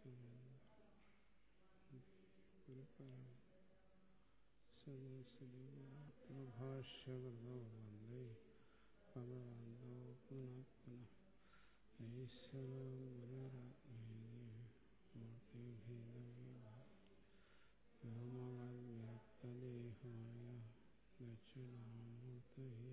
ഭാഷ്യകൃതോ വന്ദേ ഭഗവന്തോ പുനഃ പുനഃ ഈശ്വരം വ്യോമവ്യക്തദേഹായ ദക്ഷിണാമൂർത്തയേ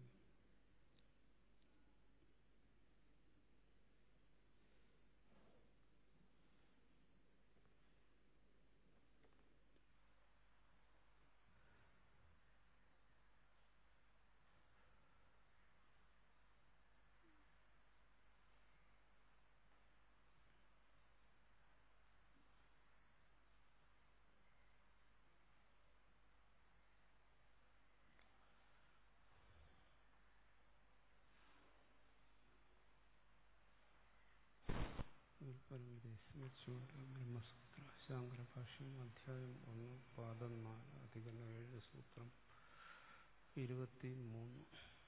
ബ്രഹ്മസൂത്ര ശാങ്കരഭാഷ്യം അധ്യായം ഒന്ന് പാദം നാല് അധികരണം ഏഴ് സൂത്രം ഇരുപത്തി മൂന്ന്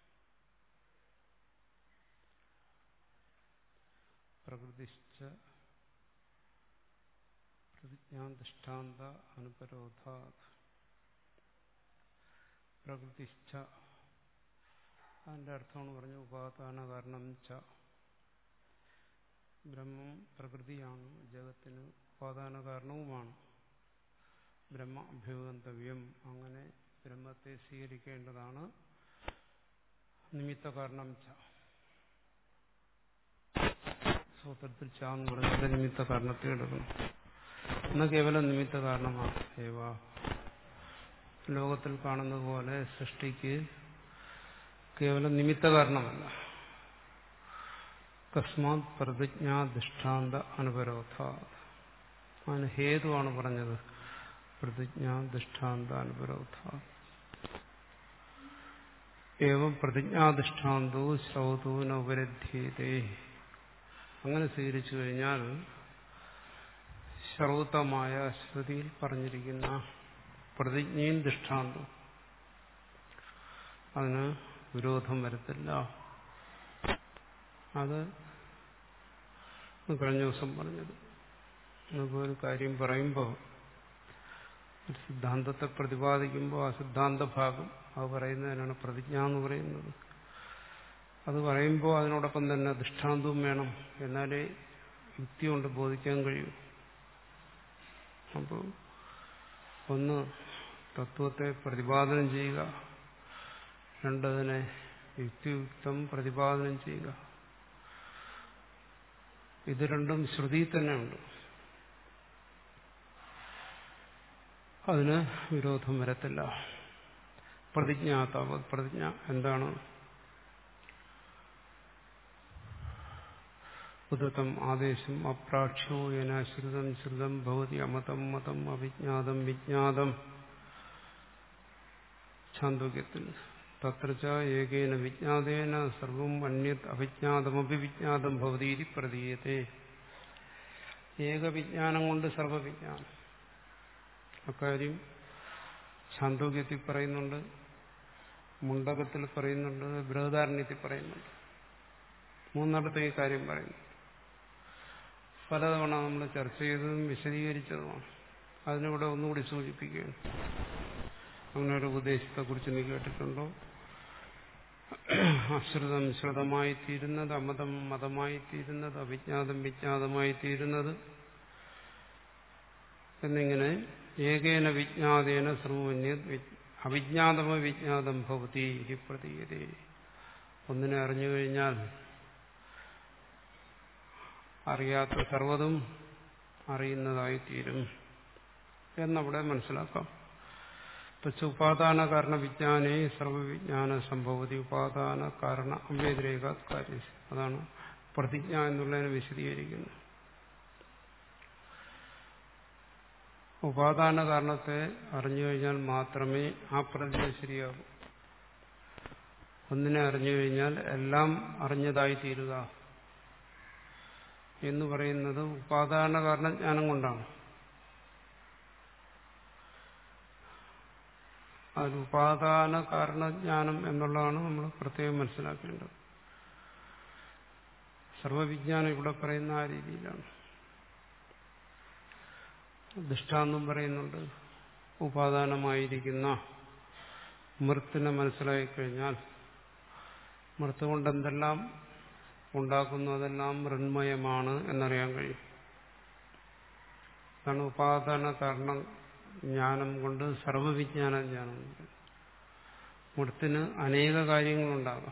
പ്രകൃതിശ്ച പ്രതിജ്ഞാദൃഷ്ടാന്ത അനുപരോധാത് പ്രകൃതിശ്ച അതിൻ്റെ അർത്ഥമാണ് പറഞ്ഞു ഉപാദാന കാരണം ച ബ്രഹ്മം പ്രകൃതിയാണ് ജഗത്തിന് ഉപാദാന കാരണവുമാണ് ബ്രഹ്മ അഭ്യുഗന്തവ്യം അങ്ങനെ ബ്രഹ്മത്തെ സ്വീകരിക്കേണ്ടതാണ് നിമിത്ത കാരണം ച സൂത്രത്തിൽ ച എന്ന് പറഞ്ഞാൽ നിമിത്ത കാരണത്തെ എടുക്കണം എന്ന കേവലം നിമിത്ത കാരണമാണ് ഏവ ലോകത്തിൽ കാണുന്നത് പോലെ സൃഷ്ടിക്ക് കേവലം നിമിത്ത കാരണമല്ല തസ്മാത് പ്രതിജ്ഞാധിഷ്ഠാന്ത അനുപരോധ അതിന് ഹേതുവാണ് പറഞ്ഞത് പ്രതിജ്ഞാധിഷ്ഠാന്ത അനുപരോധ ഏവം പ്രതിജ്ഞാധിഷ്ഠാന്തോ ശ്രൗതൂനുപരധ്യതേ അങ്ങനെ സ്വീകരിച്ചു കഴിഞ്ഞാൽ ശ്രൗതമായ ശ്രുതിയിൽ പറഞ്ഞിരിക്കുന്ന പ്രതിജ്ഞയും ദൃഷ്ടാന്തം അതിന് വിരോധം വരത്തില്ല അത് കഴിഞ്ഞ ദിവസം പറഞ്ഞത് നമുക്ക് ഒരു കാര്യം പറയുമ്പോൾ ഒരു സിദ്ധാന്തത്തെ പ്രതിപാദിക്കുമ്പോൾ ആ സിദ്ധാന്ത ഭാഗം അത് പറയുന്നതിനാണ് പ്രതിജ്ഞ എന്ന് പറയുന്നത് അത് പറയുമ്പോൾ അതിനോടൊപ്പം തന്നെ ദൃഷ്ടാന്തവും വേണം എന്നാലേ യുക്തി കൊണ്ട് ബോധിക്കാൻ കഴിയൂ അപ്പോൾ ഒന്ന് തത്വത്തെ പ്രതിപാദനം ചെയ്യുക രണ്ടതിനെ യുക്തിയുക്തം പ്രതിപാദനം ചെയ്യുക ഇത് രണ്ടും ശ്രുതി തന്നെ ഉണ്ട് അതിന് വിരോധം വരത്തില്ല പ്രതിജ്ഞാതാവത് പ്രതിജ്ഞ എന്താണ് ഉദത്തം ആദേശം അപ്രാക്ഷ്യോ യന ശ്രുതം ശ്രുതം ഭവതി അമതം മതം അവിജ്ഞാതം വിജ്ഞാതം ഛാന്തോക്യത്തിൽ തത്ര ഏകേന വിജ്ഞാതേന സർവം അന്യത് അവിജ്ഞാതമപി വിജ്ഞാതം ഭവതീതി പ്രതീയത്തെ ഏകവിജ്ഞാനം കൊണ്ട് സർവവിജ്ഞാനം അക്കാര്യം ഛാന്തോക്യത്തിൽ പറയുന്നുണ്ട് മുണ്ടകത്തിൽ പറയുന്നുണ്ട് ബൃഹദാരണ്യത്തിൽ പറയുന്നുണ്ട് മൂന്നിടത്ത് ഈ കാര്യം പറയുന്നു പലതവണ നമ്മൾ ചർച്ച ചെയ്തതും വിശദീകരിച്ചതുമാണ് അതിനിവിടെ ഒന്നുകൂടി സൂചിപ്പിക്കുകയാണ് അങ്ങനെ ഒരു ഉപദേശത്തെക്കുറിച്ച് നീ കേട്ടിട്ടുണ്ടോ അശ്രുതം ശ്രുതമായി തീരുന്നത് അമതം മതമായി തീരുന്നത് അവിജ്ഞാതം വിജ്ഞാതമായി തീരുന്നത് എന്നിങ്ങനെ ഏകേന വിജ്ഞാതേന സർവന്യ അവിജ്ഞാതമ വിജ്ഞാതം ഭവതി ഹി പ്രതീയതേ ഒന്നിനെ അറിഞ്ഞു കഴിഞ്ഞാൽ അറിയാത്ത സർവ്വതും അറിയുന്നതായി തീരും എന്നവിടെ മനസ്സിലാക്കാം തച്ച് ഉപാദാന കാരണ വിജ്ഞാനേ സർവവിജ്ഞാന സംഭവതി ഉപാദാന കാരണ അവ്യതിരേക കാര്യം അതാണ് പ്രതിജ്ഞ എന്നുള്ളതിനെ വിശദീകരിക്കുന്നത് ഉപാദാന കാരണത്തെ അറിഞ്ഞു കഴിഞ്ഞാൽ മാത്രമേ ആ പ്രതിജ്ഞ ശരിയാകൂ ഒന്നിനെ അറിഞ്ഞു കഴിഞ്ഞാൽ എല്ലാം അറിഞ്ഞതായി തീരുക എന്ന് പറയുന്നത് ഉപാദാന കാരണജ്ഞാനം കൊണ്ടാണ് അതിൽ ഉപാദാന കാരണജ്ഞാനം എന്നുള്ളതാണ് നമ്മൾ പ്രത്യേകം മനസ്സിലാക്കേണ്ടത് സർവവിജ്ഞാനം ഇവിടെ പറയുന്ന ആ രീതിയിലാണ് ദൃഷ്ടാന്തം പറയുന്നുണ്ട് ഉപാദാനമായിരിക്കുന്ന മൃത്തിനെ മനസ്സിലാക്കി കഴിഞ്ഞാൽ മൃത്ത് കൊണ്ട് എന്തെല്ലാം ഉണ്ടാക്കുന്നു അതെല്ലാം മൃന്മയമാണ് എന്നറിയാൻ കഴിയും അതാണ് ഉപാദാന കാരണം ജ്ഞാനം കൊണ്ട് സർവവിജ്ഞാന ജ്ഞാനം മൃത്തിന് അനേക കാര്യങ്ങളുണ്ടാകാം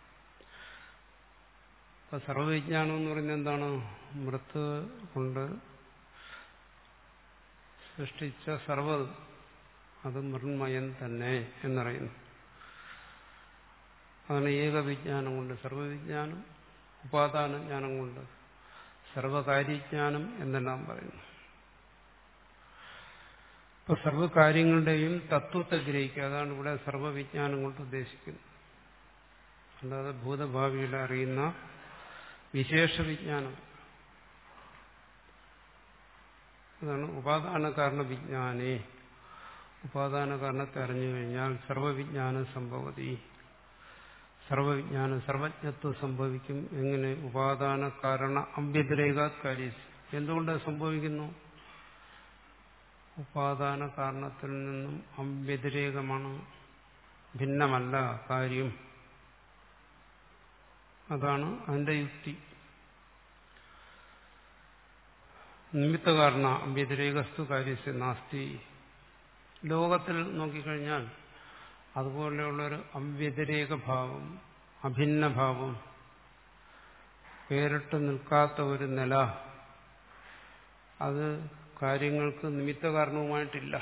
അപ്പൊ സർവവിജ്ഞാനം എന്ന് പറയുന്നത് എന്താണ് മൃത്ത് കൊണ്ട് സൃഷ്ടിച്ച സർവ്വതും അത് മൃന്മയം തന്നെ എന്നറിയുന്നു അതാണ് ഏകവിജ്ഞാനം കൊണ്ട് സർവവിജ്ഞാനം ഉപാദാന ജ്ഞാനം കൊണ്ട് സർവകാര്യജ്ഞാനം എന്നെല്ലാം പറയുന്നു ഇപ്പൊ സർവകാര്യങ്ങളുടെയും തത്വത്തെ ഗ്രഹിക്കുക അതാണ് ഇവിടെ സർവവിജ്ഞാനം കൊണ്ട് ഉദ്ദേശിക്കുന്നത് അല്ലാതെ ഭൂതഭാവിയുടെ അറിയുന്ന വിശേഷ വിജ്ഞാനം അതാണ് ഉപാദാന കാരണ വിജ്ഞാനേ ഉപാദാന കാരണത്തെ അറിഞ്ഞു കഴിഞ്ഞാൽ സർവവിജ്ഞാനം സംഭവതി സർവവിജ്ഞാനം സർവജ്ഞത്വം സംഭവിക്കും എങ്ങനെ ഉപാദാന കാരണ അഭ്യതിരേകാത് കാര്യ എന്തുകൊണ്ട് സംഭവിക്കുന്നു ഉപാദാന കാരണത്തിൽ നിന്നും അഭ്യതിരേകമാണ് ഭിന്നമല്ല കാര്യം അതാണ് അതിന്റെ യുക്തി നിമിത്ത കാരണ വ്യതിരേകസ്തു കാര്യസ്യ നാസ്തി ലോകത്തിൽ നോക്കിക്കഴിഞ്ഞാൽ അതുപോലെയുള്ളൊരു അവ്യതിരേക ഭാവം അഭിന്ന ഭാവം വേറിട്ട് നിൽക്കാത്ത ഒരു നില അത് കാര്യങ്ങൾക്ക് നിമിത്ത കാരണവുമായിട്ടില്ല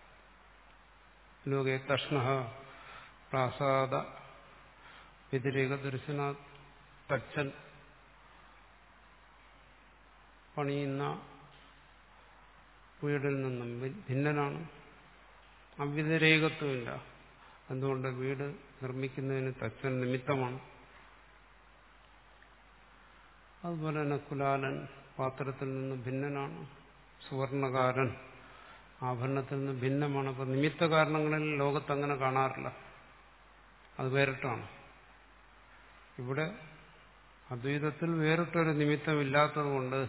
ലോകെ തഷ്ണ പ്രാസാദ വ്യതിരേക ദർശന തച്ചൻ പണിയുന്ന വീടിൽ നിന്നും ഭിന്നനാണ് അവ്യതിരേകത്വമില്ല എന്തുകൊണ്ട് വീട് നിർമ്മിക്കുന്നതിന് തച്ചൻ നിമിത്തമാണ് അതുപോലെ തന്നെ കുലാലൻ പാത്രത്തിൽ നിന്ന് ഭിന്നനാണ് സുവർണകാരൻ ആഭരണത്തിൽ നിന്ന് ഭിന്നമാണ് അപ്പൊ നിമിത്ത കാരണങ്ങളിൽ ലോകത്ത് അങ്ങനെ കാണാറില്ല അത് വേറിട്ടാണ് ഇവിടെ അദ്വൈതത്തിൽ വേറിട്ടൊരു നിമിത്തമില്ലാത്തതുകൊണ്ട്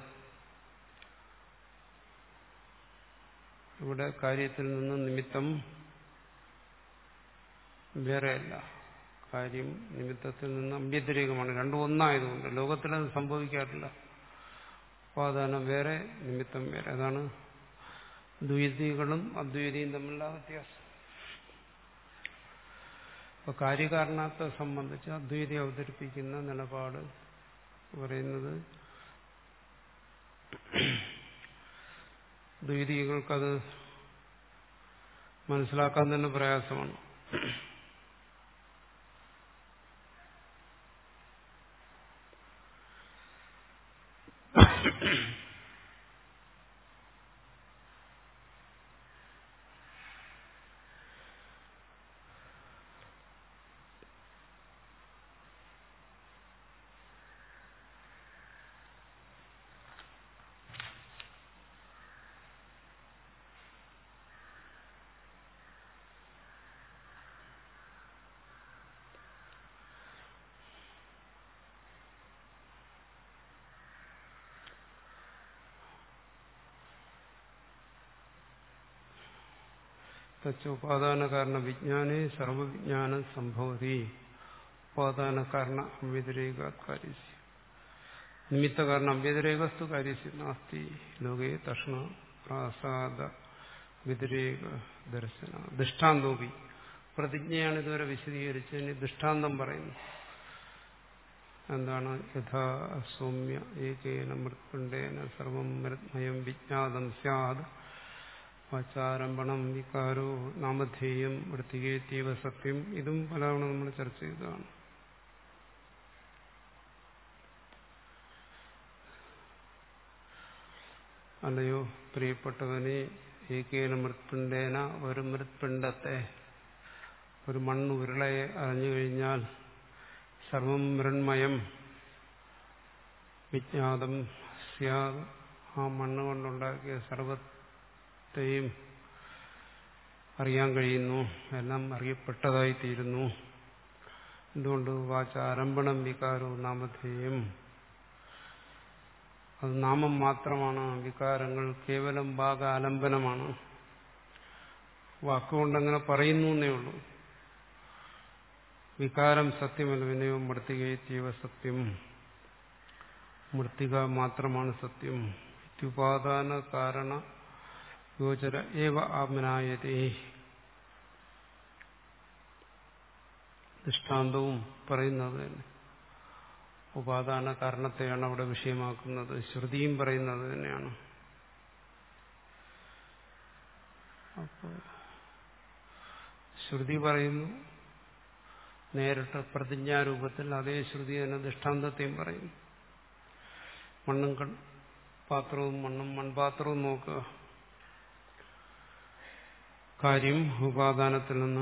ഇവിടെ കാര്യത്തിൽ നിന്ന് നിമിത്തം വേറെയല്ല കാര്യം നിമിത്തത്തിൽ നിന്ന് അഭ്യതിരേകമാണ് രണ്ടും ഒന്നായതുകൊണ്ട് ലോകത്തിലത് സംഭവിക്കാറില്ല ഉപാദാനം വേറെ നിമിത്തം വേറെ അതാണ് ദ്വൈതികളും അദ്വൈതിയും തമ്മിലുള്ള വ്യത്യാസം അപ്പൊ കാര്യകാരണത്തെ സംബന്ധിച്ച് അദ്വൈതി അവതരിപ്പിക്കുന്ന നിലപാട് പറയുന്നത് ദ്വൈതികൾക്കത് മനസ്സിലാക്കാൻ തന്നെ പ്രയാസമാണ് ഉപാദാന കാരണ വിജ്ഞാനേ സർവവിജ്ഞാനം സംഭവതി ഉപാദാന കാരണ അവ്യതിരേക കാര്യ നിമിത്ത കാരണം അവ്യതിരേകസ്തു കാര്യ നാസ്തി ലോകേ തഷ്ണ പ്രാസാദ വ്യതിരേക ദർശന ദൃഷ്ടാന്തോപി പ്രതിജ്ഞയാണ് ഇതുവരെ വിശദീകരിച്ചതിന് ദൃഷ്ടാന്തം പറയുന്നു എന്താണ് യഥാ സൗമ്യ ഏകേന മൃത്പിണ്ടേന സർവം മൃത്മയം വിജ്ഞാതം സ്യാദ് വാചാരംഭണം വികാരോ നാമധേയം വൃത്തികേത്തീവ സത്യം ഇതും പലതവണ നമ്മൾ ചർച്ച ചെയ്തതാണ് അല്ലയോ പ്രിയപ്പെട്ടവനെ ഏകേന മൃത്പിണ്ടേന ഒരു മൃത്പിണ്ടത്തെ ഒരു മണ്ണ് ഉരുളയെ അറിഞ്ഞു കഴിഞ്ഞാൽ സർവം മൃണ്മയം വിജ്ഞാതം സ്യാദ് ആ മണ്ണ് കൊണ്ടുണ്ടാക്കിയ സർവത്തെയും അറിയാൻ കഴിയുന്നു എല്ലാം അറിയപ്പെട്ടതായി തീരുന്നു എന്തുകൊണ്ട് വാച ആരംഭണം വികാരവും നാമധേയം അത് നാമം മാത്രമാണ് വികാരങ്ങൾ കേവലം ഭാഗ ആലംബനമാണ് വാക്കുകൊണ്ടങ്ങനെ പറയുന്നു എന്നേ ഉള്ളൂ വികാരം സത്യമല്ല വിനയവും മൃത്തികയത്തീവ സത്യം മൃത്തിക മാത്രമാണ് സത്യം ഇത്യുപാദാന കാരണ യോചന ഏവ ആമനായതേ ദൃഷ്ടാന്തവും പറയുന്നത് തന്നെ ഉപാദാന കാരണത്തെയാണ് അവിടെ വിഷയമാക്കുന്നത് ശ്രുതിയും പറയുന്നത് തന്നെയാണ് അപ്പോൾ ശ്രുതി പറയുന്നു നേരിട്ട് പ്രതിജ്ഞാരൂപത്തിൽ അതേ ശ്രുതി തന്നെ ദൃഷ്ടാന്തത്തെയും പറയുന്നു മണ്ണും കൺ പാത്രവും മണ്ണും മൺപാത്രവും നോക്കുക കാര്യം ഉപാദാനത്തിൽ നിന്ന്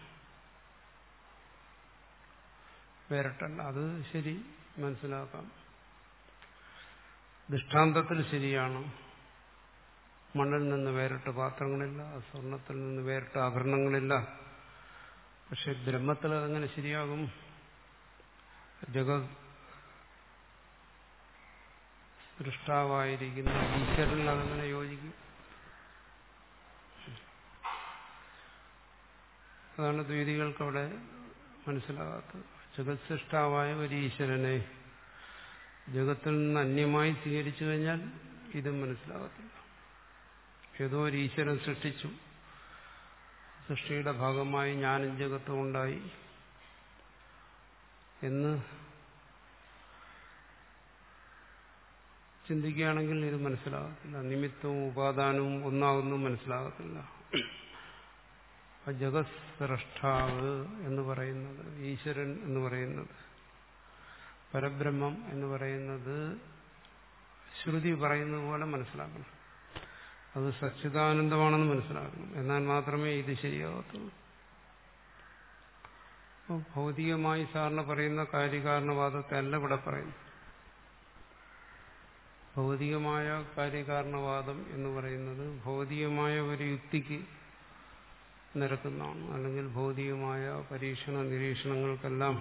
വേറിട്ടല്ല അത് ശരി മനസ്സിലാക്കാം ദൃഷ്ടാന്തത്തിൽ ശരിയാണ് മണ്ണിൽ നിന്ന് വേറിട്ട പാത്രങ്ങളില്ല സ്വർണത്തിൽ നിന്ന് വേറിട്ട ആഭരണങ്ങളില്ല പക്ഷെ ബ്രഹ്മത്തിൽ അതങ്ങനെ ശരിയാകും ജഗത് സൃഷ്ടാവായിരിക്കുന്ന ഈശ്വരനിൽ അതങ്ങനെ യോജിക്കും അതാണ് ദ്വീതികൾക്ക് അവിടെ മനസ്സിലാകാത്തത് ജഗത് സൃഷ്ടാവായ ഒരു ഈശ്വരനെ ജഗത്തിൽ നിന്ന് അന്യമായി സ്വീകരിച്ചു കഴിഞ്ഞാൽ ഇതും മനസ്സിലാകത്തില്ല ഏതോ ഒരു ഈശ്വരൻ സൃഷ്ടിച്ചു സൃഷ്ടിയുടെ ഭാഗമായി ഞാനും ജഗത്തും ഉണ്ടായി എന്ന് ചിന്തിക്കുകയാണെങ്കിൽ ഇത് മനസ്സിലാകത്തില്ല നിമിത്തവും ഉപാദാനവും ഒന്നാകുന്നു മനസ്സിലാകത്തില്ല ജഗത് സ്രഷ്ടാവ് എന്ന് പറയുന്നത് ഈശ്വരൻ എന്ന് പറയുന്നത് പരബ്രഹ്മം എന്ന് പറയുന്നത് ശ്രുതി പറയുന്നത് പോലെ മനസ്സിലാക്കണം അത് സച്ചിദാനന്ദമാണെന്ന് മനസ്സിലാക്കണം എന്നാൽ മാത്രമേ ഇത് ശരിയാകത്തുള്ളൂ ഭൗതികമായി സാറിന് പറയുന്ന കാര്യകാരണവാദത്തെ അല്ല ഇവിടെ പറയുന്നു ഭൗതികമായ കാര്യകാരണവാദം എന്ന് പറയുന്നത് ഭൗതികമായ ഒരു യുക്തിക്ക് നിരക്കുന്നതാണ് അല്ലെങ്കിൽ ഭൗതികമായ പരീക്ഷണ നിരീക്ഷണങ്ങൾക്കെല്ലാം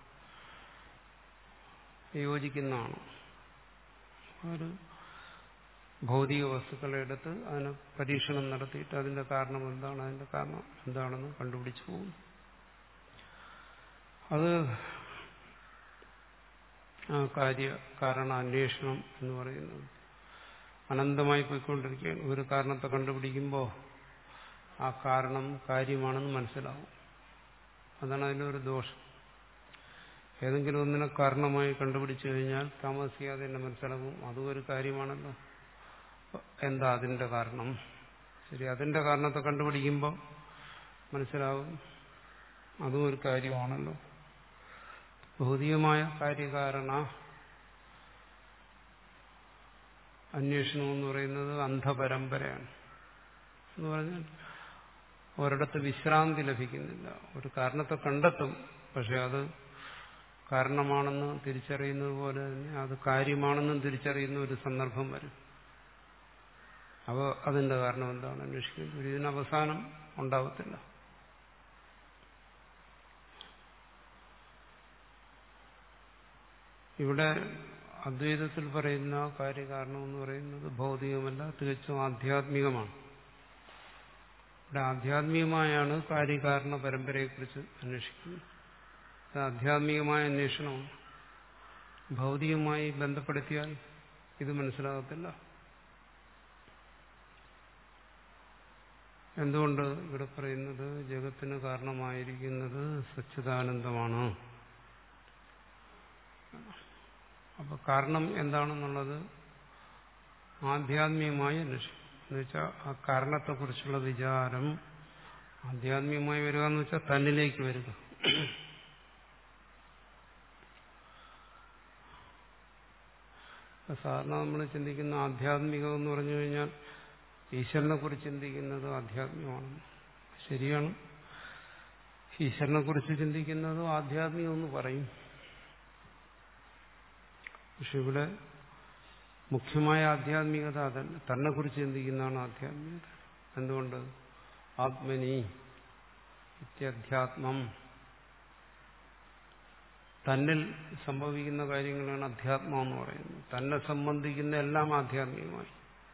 യോജിക്കുന്നതാണ് ഒരു ഭൗതിക വസ്തുക്കളെ എടുത്ത് അതിന് പരീക്ഷണം നടത്തിയിട്ട് അതിന്റെ കാരണം എന്താണ് അതിന്റെ കാരണം എന്താണെന്ന് കണ്ടുപിടിച്ചു പോകും അത് ആ കാര്യ കാരണ അന്വേഷണം എന്ന് പറയുന്നത് അനന്തമായി പോയിക്കൊണ്ടിരിക്കുകയാണ് ഒരു കാരണത്തെ കണ്ടുപിടിക്കുമ്പോൾ ആ കാരണം കാര്യമാണെന്ന് മനസ്സിലാവും അതാണ് അതിൻ്റെ ഒരു ദോഷം ഏതെങ്കിലും ഒന്നിനെ കാരണമായി കണ്ടുപിടിച്ചു കഴിഞ്ഞാൽ താമസിയാതെ തന്നെ മനസ്സിലാകും അതും ഒരു കാര്യമാണല്ലോ എന്താ അതിന്റെ കാരണം ശരി അതിന്റെ കാരണത്തെ കണ്ടുപിടിക്കുമ്പോൾ മനസ്സിലാവും അതും ഒരു കാര്യമാണല്ലോ ഭൗതികമായ കാര്യകാരണ അന്വേഷണം എന്ന് പറയുന്നത് അന്ധപരമ്പരയാണ് എന്ന് പറഞ്ഞാൽ ഒരിടത്ത് വിശ്രാന്തി ലഭിക്കുന്നില്ല ഒരു കാരണത്തെ കണ്ടെത്തും പക്ഷെ അത് കാരണമാണെന്ന് തിരിച്ചറിയുന്നത് പോലെ തന്നെ അത് കാര്യമാണെന്നും തിരിച്ചറിയുന്ന ഒരു സന്ദർഭം വരും അപ്പോൾ അതിന്റെ കാരണം എന്താണ് അന്വേഷിക്കുന്നത് ഇതിന് അവസാനം ഉണ്ടാവത്തില്ല ഇവിടെ അദ്വൈതത്തിൽ പറയുന്ന കാര്യകാരണം എന്ന് പറയുന്നത് ഭൗതികമല്ല തികച്ചും ആധ്യാത്മികമാണ് ഇവിടെ ആധ്യാത്മികമായാണ് കാര്യകാരണ പരമ്പരയെക്കുറിച്ച് അന്വേഷിക്കുന്നത് ഇത് ആധ്യാത്മികമായ അന്വേഷണമാണ് ഭൗതികമായി ബന്ധപ്പെടുത്തിയാൽ ഇത് മനസ്സിലാകത്തില്ല എന്തുകൊണ്ട് ഇവിടെ പറയുന്നത് ജഗത്തിന് കാരണമായിരിക്കുന്നത് സച്ചിദാനന്ദമാണ് അപ്പൊ കാരണം എന്താണെന്നുള്ളത് ആധ്യാത്മികമായി അന്വേഷിക്കും എന്നുവെച്ചാൽ ആ കാരണത്തെക്കുറിച്ചുള്ള വിചാരം ആധ്യാത്മികമായി വരിക എന്ന് വെച്ചാൽ തന്നിലേക്ക് വരിക സാധാരണ നമ്മൾ ചിന്തിക്കുന്ന ആധ്യാത്മികം എന്ന് പറഞ്ഞു കഴിഞ്ഞാൽ ഈശ്വരനെ കുറിച്ച് ചിന്തിക്കുന്നത് ആധ്യാത്മികമാണ് ശരിയാണ് ഈശ്വരനെ കുറിച്ച് ചിന്തിക്കുന്നത് ആധ്യാത്മികം എന്ന് പറയും പക്ഷെ ഇവിടെ മുഖ്യമായ ആധ്യാത്മികത അതല്ല തന്നെ കുറിച്ച് ചിന്തിക്കുന്നതാണ് ആധ്യാത്മികത എന്തുകൊണ്ട് ആത്മനി ഇത്യധ്യാത്മം തന്നിൽ സംഭവിക്കുന്ന കാര്യങ്ങളാണ് അധ്യാത്മം എന്ന് പറയുന്നത് തന്നെ സംബന്ധിക്കുന്ന എല്ലാം ആധ്യാത്മികമായി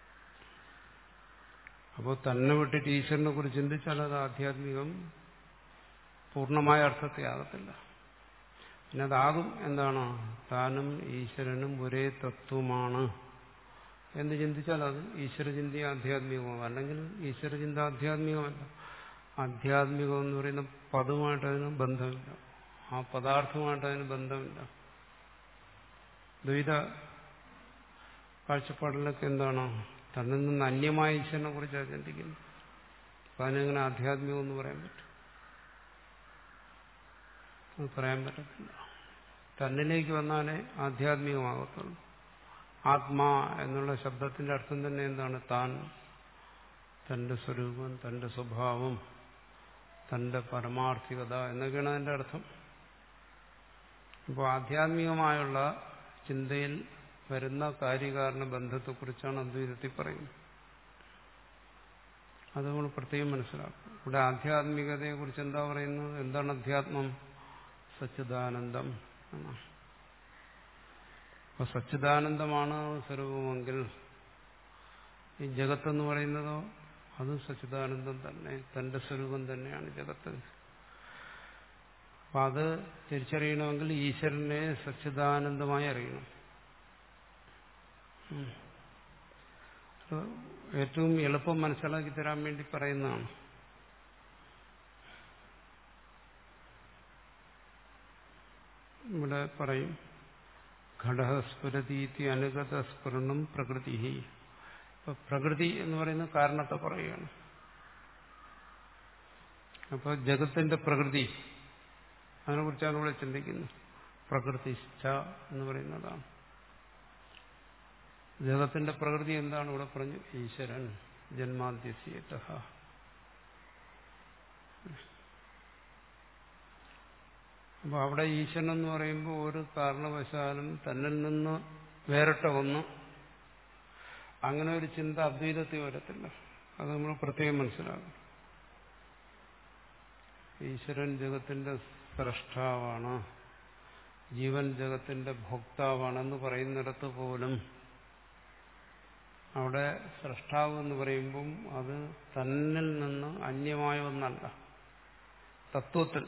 അപ്പോൾ തന്നെ വിട്ടിട്ട് ഈശ്വരനെ കുറിച്ച് ചിന്തിച്ചാൽ അത് ആധ്യാത്മികം പൂർണ്ണമായ അർത്ഥത്തെ ആകത്തില്ല പിന്നെ അതാകും എന്താണ് താനും ഈശ്വരനും ഒരേ തത്വമാണ് എന്ന് ചിന്തിച്ചാൽ അത് ഈശ്വരചിന്ത ആധ്യാത്മികമാകും അല്ലെങ്കിൽ ഈശ്വരചിന്ത ആധ്യാത്മികമല്ല ആധ്യാത്മികം എന്ന് പറയുന്ന പദവുമായിട്ട് അതിന് ബന്ധമില്ല ആ പദാർത്ഥവുമായിട്ട് അതിന് ബന്ധമില്ല ദ്വൈത കാഴ്ചപ്പാടിലൊക്കെ എന്താണ് തന്നിൽ നിന്ന് അന്യമായ ഈശ്വരനെ കുറിച്ചാണ് ചിന്തിക്കുന്നത് അപ്പൊ അതിനെങ്ങനെ ആധ്യാത്മികം എന്ന് പറയാൻ പറ്റും അത് പറയാൻ പറ്റത്തില്ല തന്നിലേക്ക് വന്നാലേ ആധ്യാത്മികമാകത്തുള്ളൂ ആത്മാ എന്നുള്ള ശബ്ദത്തിന്റെ അർത്ഥം തന്നെ എന്താണ് താൻ തന്റെ സ്വരൂപം തന്റെ സ്വഭാവം തന്റെ പരമാർത്ഥികത എന്നൊക്കെയാണ് അതിന്റെ അർത്ഥം അപ്പോൾ ആധ്യാത്മികമായുള്ള ചിന്തയിൽ വരുന്ന കാര്യകാരണ ബന്ധത്തെക്കുറിച്ചാണ് അദ്വൈതത്തിൽ പറയുന്നത് അത് നമ്മൾ പ്രത്യേകം മനസ്സിലാക്കും ഇവിടെ ആധ്യാത്മികതയെക്കുറിച്ച് എന്താ പറയുന്നത് എന്താണ് അധ്യാത്മം സച്ചിദാനന്ദം എന്നാണ് അപ്പൊ സച്ചിദാനന്ദമാണ് സ്വരൂപമെങ്കിൽ ഈ ജഗത്തെന്ന് പറയുന്നതോ അതും സച്ചിദാനന്ദം തന്നെ തന്റെ സ്വരൂപം തന്നെയാണ് ജഗത്ത് അപ്പൊ അത് തിരിച്ചറിയണമെങ്കിൽ ഈശ്വരനെ സച്ചിദാനന്ദമായി അറിയണം ഏറ്റവും എളുപ്പം മനസ്സിലാക്കി തരാൻ വേണ്ടി പറയുന്നതാണ് ഇവിടെ പറയും ഘടസ്ഫുരതീതി അനുഗത സ്ഫുരണം പ്രകൃതി ഇപ്പൊ പ്രകൃതി എന്ന് പറയുന്ന കാരണത്തെ പറയുകയാണ് അപ്പോൾ ജഗത്തിന്റെ പ്രകൃതി അതിനെക്കുറിച്ചാണ് ഇവിടെ ചിന്തിക്കുന്നത് പ്രകൃതി എന്ന് പറയുന്നതാണ് ജഗത്തിന്റെ പ്രകൃതി എന്താണ് ഇവിടെ പറഞ്ഞു ഈശ്വരൻ ജന്മാദ്യസ്യത അപ്പൊ അവിടെ ഈശ്വരൻ എന്ന് പറയുമ്പോൾ ഒരു കാരണവശാലും തന്നിൽ നിന്ന് വേറിട്ട ഒന്ന് അങ്ങനെ ഒരു ചിന്ത അദ്വൈതത്തിൽ വരത്തില്ല അത് നമ്മൾ പ്രത്യേകം മനസ്സിലാക്കണം ഈശ്വരൻ ജഗത്തിന്റെ സ്രഷ്ടാവാണ് ജീവൻ ജഗത്തിന്റെ ഭോക്താവാണെന്ന് പറയുന്നിടത്ത് പോലും അവിടെ സ്രഷ്ടാവ് എന്ന് പറയുമ്പം അത് തന്നിൽ നിന്ന് അന്യമായ ഒന്നല്ല തത്വത്തിൽ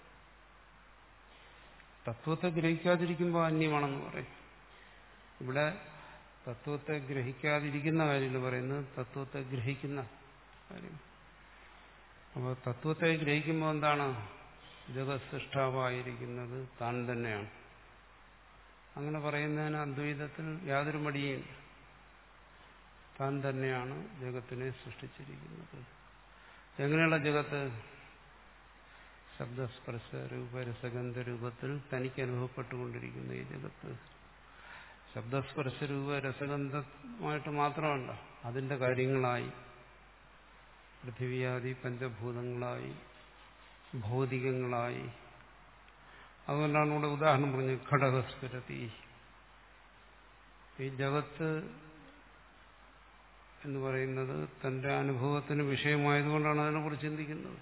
തത്വത്തെ ഗ്രഹിക്കാതിരിക്കുമ്പോൾ അന്യമാണെന്ന് പറയും ഇവിടെ തത്വത്തെ ഗ്രഹിക്കാതിരിക്കുന്ന കാര്യത്തിൽ പറയുന്നത് തത്വത്തെ ഗ്രഹിക്കുന്ന കാര്യം അപ്പോൾ തത്വത്തെ ഗ്രഹിക്കുമ്പോൾ എന്താണ് ജഗത് സൃഷ്ടാവായിരിക്കുന്നത് താൻ തന്നെയാണ് അങ്ങനെ പറയുന്നതിന് അദ്വൈതത്തിൽ യാതൊരു മടിയും താൻ തന്നെയാണ് ജഗത്തിനെ സൃഷ്ടിച്ചിരിക്കുന്നത് എങ്ങനെയുള്ള ജഗത്ത് ശബ്ദസ്പർശ രൂപരസഗന്ധ രൂപത്തിൽ തനിക്ക് അനുഭവപ്പെട്ടുകൊണ്ടിരിക്കുന്ന ഈ ജഗത്ത് ശബ്ദസ്പർശ രൂപ രസഗന്ധമായിട്ട് മാത്രമല്ല അതിന്റെ കാര്യങ്ങളായി പൃഥിവിയാദി പഞ്ചഭൂതങ്ങളായി ഭൗതികങ്ങളായി അതുകൊണ്ടാണ് ഇവിടെ ഉദാഹരണം പറഞ്ഞത് ഘടകസ്ഫുരതി ഈ ജഗത്ത് എന്ന് പറയുന്നത് തന്റെ അനുഭവത്തിന് വിഷയമായതുകൊണ്ടാണ് അതിനെക്കുറിച്ച് ചിന്തിക്കുന്നത്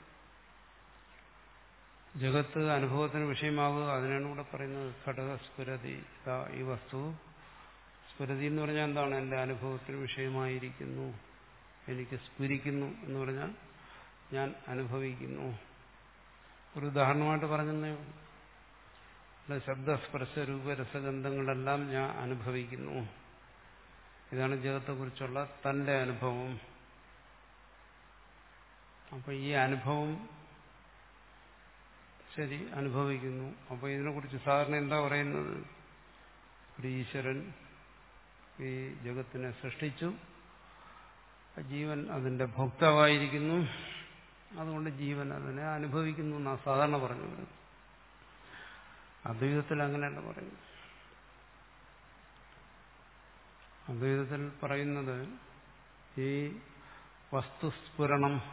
ജഗത്ത് അനുഭവത്തിന് വിഷയമാകുക അതിനാണ് ഇവിടെ പറയുന്നത് ഘടകസ്ഫുരതി ഈ വസ്തു സ്ഫുരതി എന്ന് പറഞ്ഞാൽ എന്താണ് എന്റെ അനുഭവത്തിന് വിഷയമായിരിക്കുന്നു എനിക്ക് സ്ഫുരിക്കുന്നു എന്ന് പറഞ്ഞാൽ ഞാൻ അനുഭവിക്കുന്നു ഒരു ഉദാഹരണമായിട്ട് പറഞ്ഞതേ ഇവിടെ ശബ്ദസ്പർശ രൂപരസഗന്ധങ്ങളെല്ലാം ഞാൻ അനുഭവിക്കുന്നു ഇതാണ് ജഗത്തെക്കുറിച്ചുള്ള തന്റെ അനുഭവം അപ്പൊ ഈ അനുഭവം ശരി അനുഭവിക്കുന്നു അപ്പൊ ഇതിനെക്കുറിച്ച് സാധാരണ എന്താ പറയുന്നത് ഒരു ഈശ്വരൻ ഈ ജഗത്തിനെ സൃഷ്ടിച്ചു ജീവൻ അതിന്റെ ഭോക്താവായിരിക്കുന്നു അതുകൊണ്ട് ജീവൻ അതിനെ അനുഭവിക്കുന്നു എന്നാണ് സാധാരണ പറഞ്ഞു വരുന്നത് അദ്വൈതത്തിൽ അങ്ങനെയല്ല പറയുന്നത് അദ്വൈതത്തിൽ പറയുന്നത് ഈ വസ്തുസ്ഫുരണം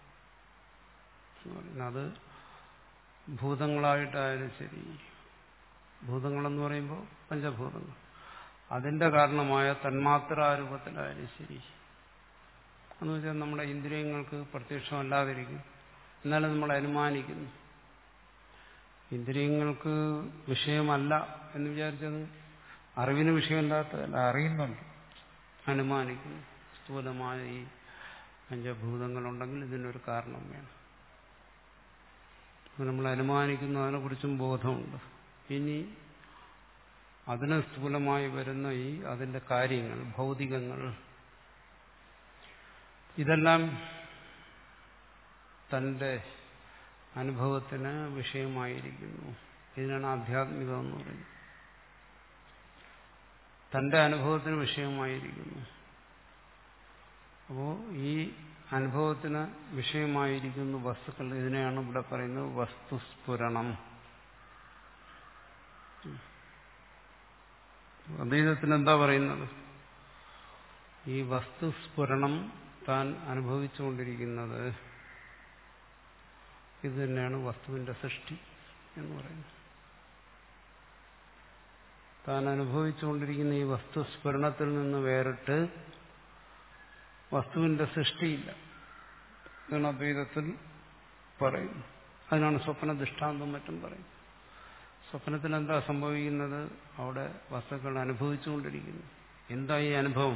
അത് ഭൂതങ്ങളായിട്ടായാലും ശരി ഭൂതങ്ങളെന്ന് പറയുമ്പോൾ പഞ്ചഭൂതങ്ങൾ അതിന്റെ കാരണമായ തന്മാത്രാരൂപത്തിലായാലും ശരി എന്ന് വെച്ചാൽ നമ്മുടെ ഇന്ദ്രിയങ്ങൾക്ക് പ്രത്യക്ഷമല്ലാതിരിക്കും എന്നാലും നമ്മൾ അനുമാനിക്കുന്നു ഇന്ദ്രിയങ്ങൾക്ക് വിഷയമല്ല എന്ന് വിചാരിച്ചത് അറിവിന് വിഷയമല്ലാത്തതല്ല അറിയുന്നുണ്ട് അനുമാനിക്കുന്നു സ്ഥൂലമായ ഈ പഞ്ചഭൂതങ്ങളുണ്ടെങ്കിൽ ഇതിനൊരു കാരണം വേണം അപ്പോൾ നമ്മൾ അനുമാനിക്കുന്നു അതിനെക്കുറിച്ചും ബോധമുണ്ട് ഇനി അതിന് സ്ഥൂലമായി വരുന്ന ഈ അതിന്റെ കാര്യങ്ങൾ ഭൗതികങ്ങൾ ഇതെല്ലാം തന്റെ അനുഭവത്തിന് വിഷയമായിരിക്കുന്നു ഇതിനാണ് ആധ്യാത്മികം എന്ന് പറയുന്നത് തന്റെ അനുഭവത്തിന് വിഷയമായിരിക്കുന്നു അപ്പോൾ ഈ അനുഭവത്തിന് വിഷയമായിരിക്കുന്ന വസ്തുക്കൾ ഇതിനെയാണ് ഇവിടെ പറയുന്നത് വസ്തുസ്ഫുരണം അദ്വൈതത്തിന് എന്താ പറയുന്നത് ഈ വസ്തുസ്ഫുരണം താൻ അനുഭവിച്ചുകൊണ്ടിരിക്കുന്നത് ഇത് തന്നെയാണ് വസ്തുവിന്റെ സൃഷ്ടി എന്ന് പറയുന്നത് താൻ അനുഭവിച്ചുകൊണ്ടിരിക്കുന്ന ഈ വസ്തുസ്ഫുരണത്തിൽ നിന്ന് വേറിട്ട് വസ്തുവിന്റെ സൃഷ്ടിയില്ല ഇതാണ് അദ്വൈതത്തിൽ പറയുന്നു അതിനാണ് സ്വപ്ന ദൃഷ്ടാന്തം മറ്റും പറയുന്നത് സ്വപ്നത്തിൽ എന്താ സംഭവിക്കുന്നത് അവിടെ വസ്തുക്കൾ അനുഭവിച്ചുകൊണ്ടിരിക്കുന്നു എന്താ ഈ അനുഭവം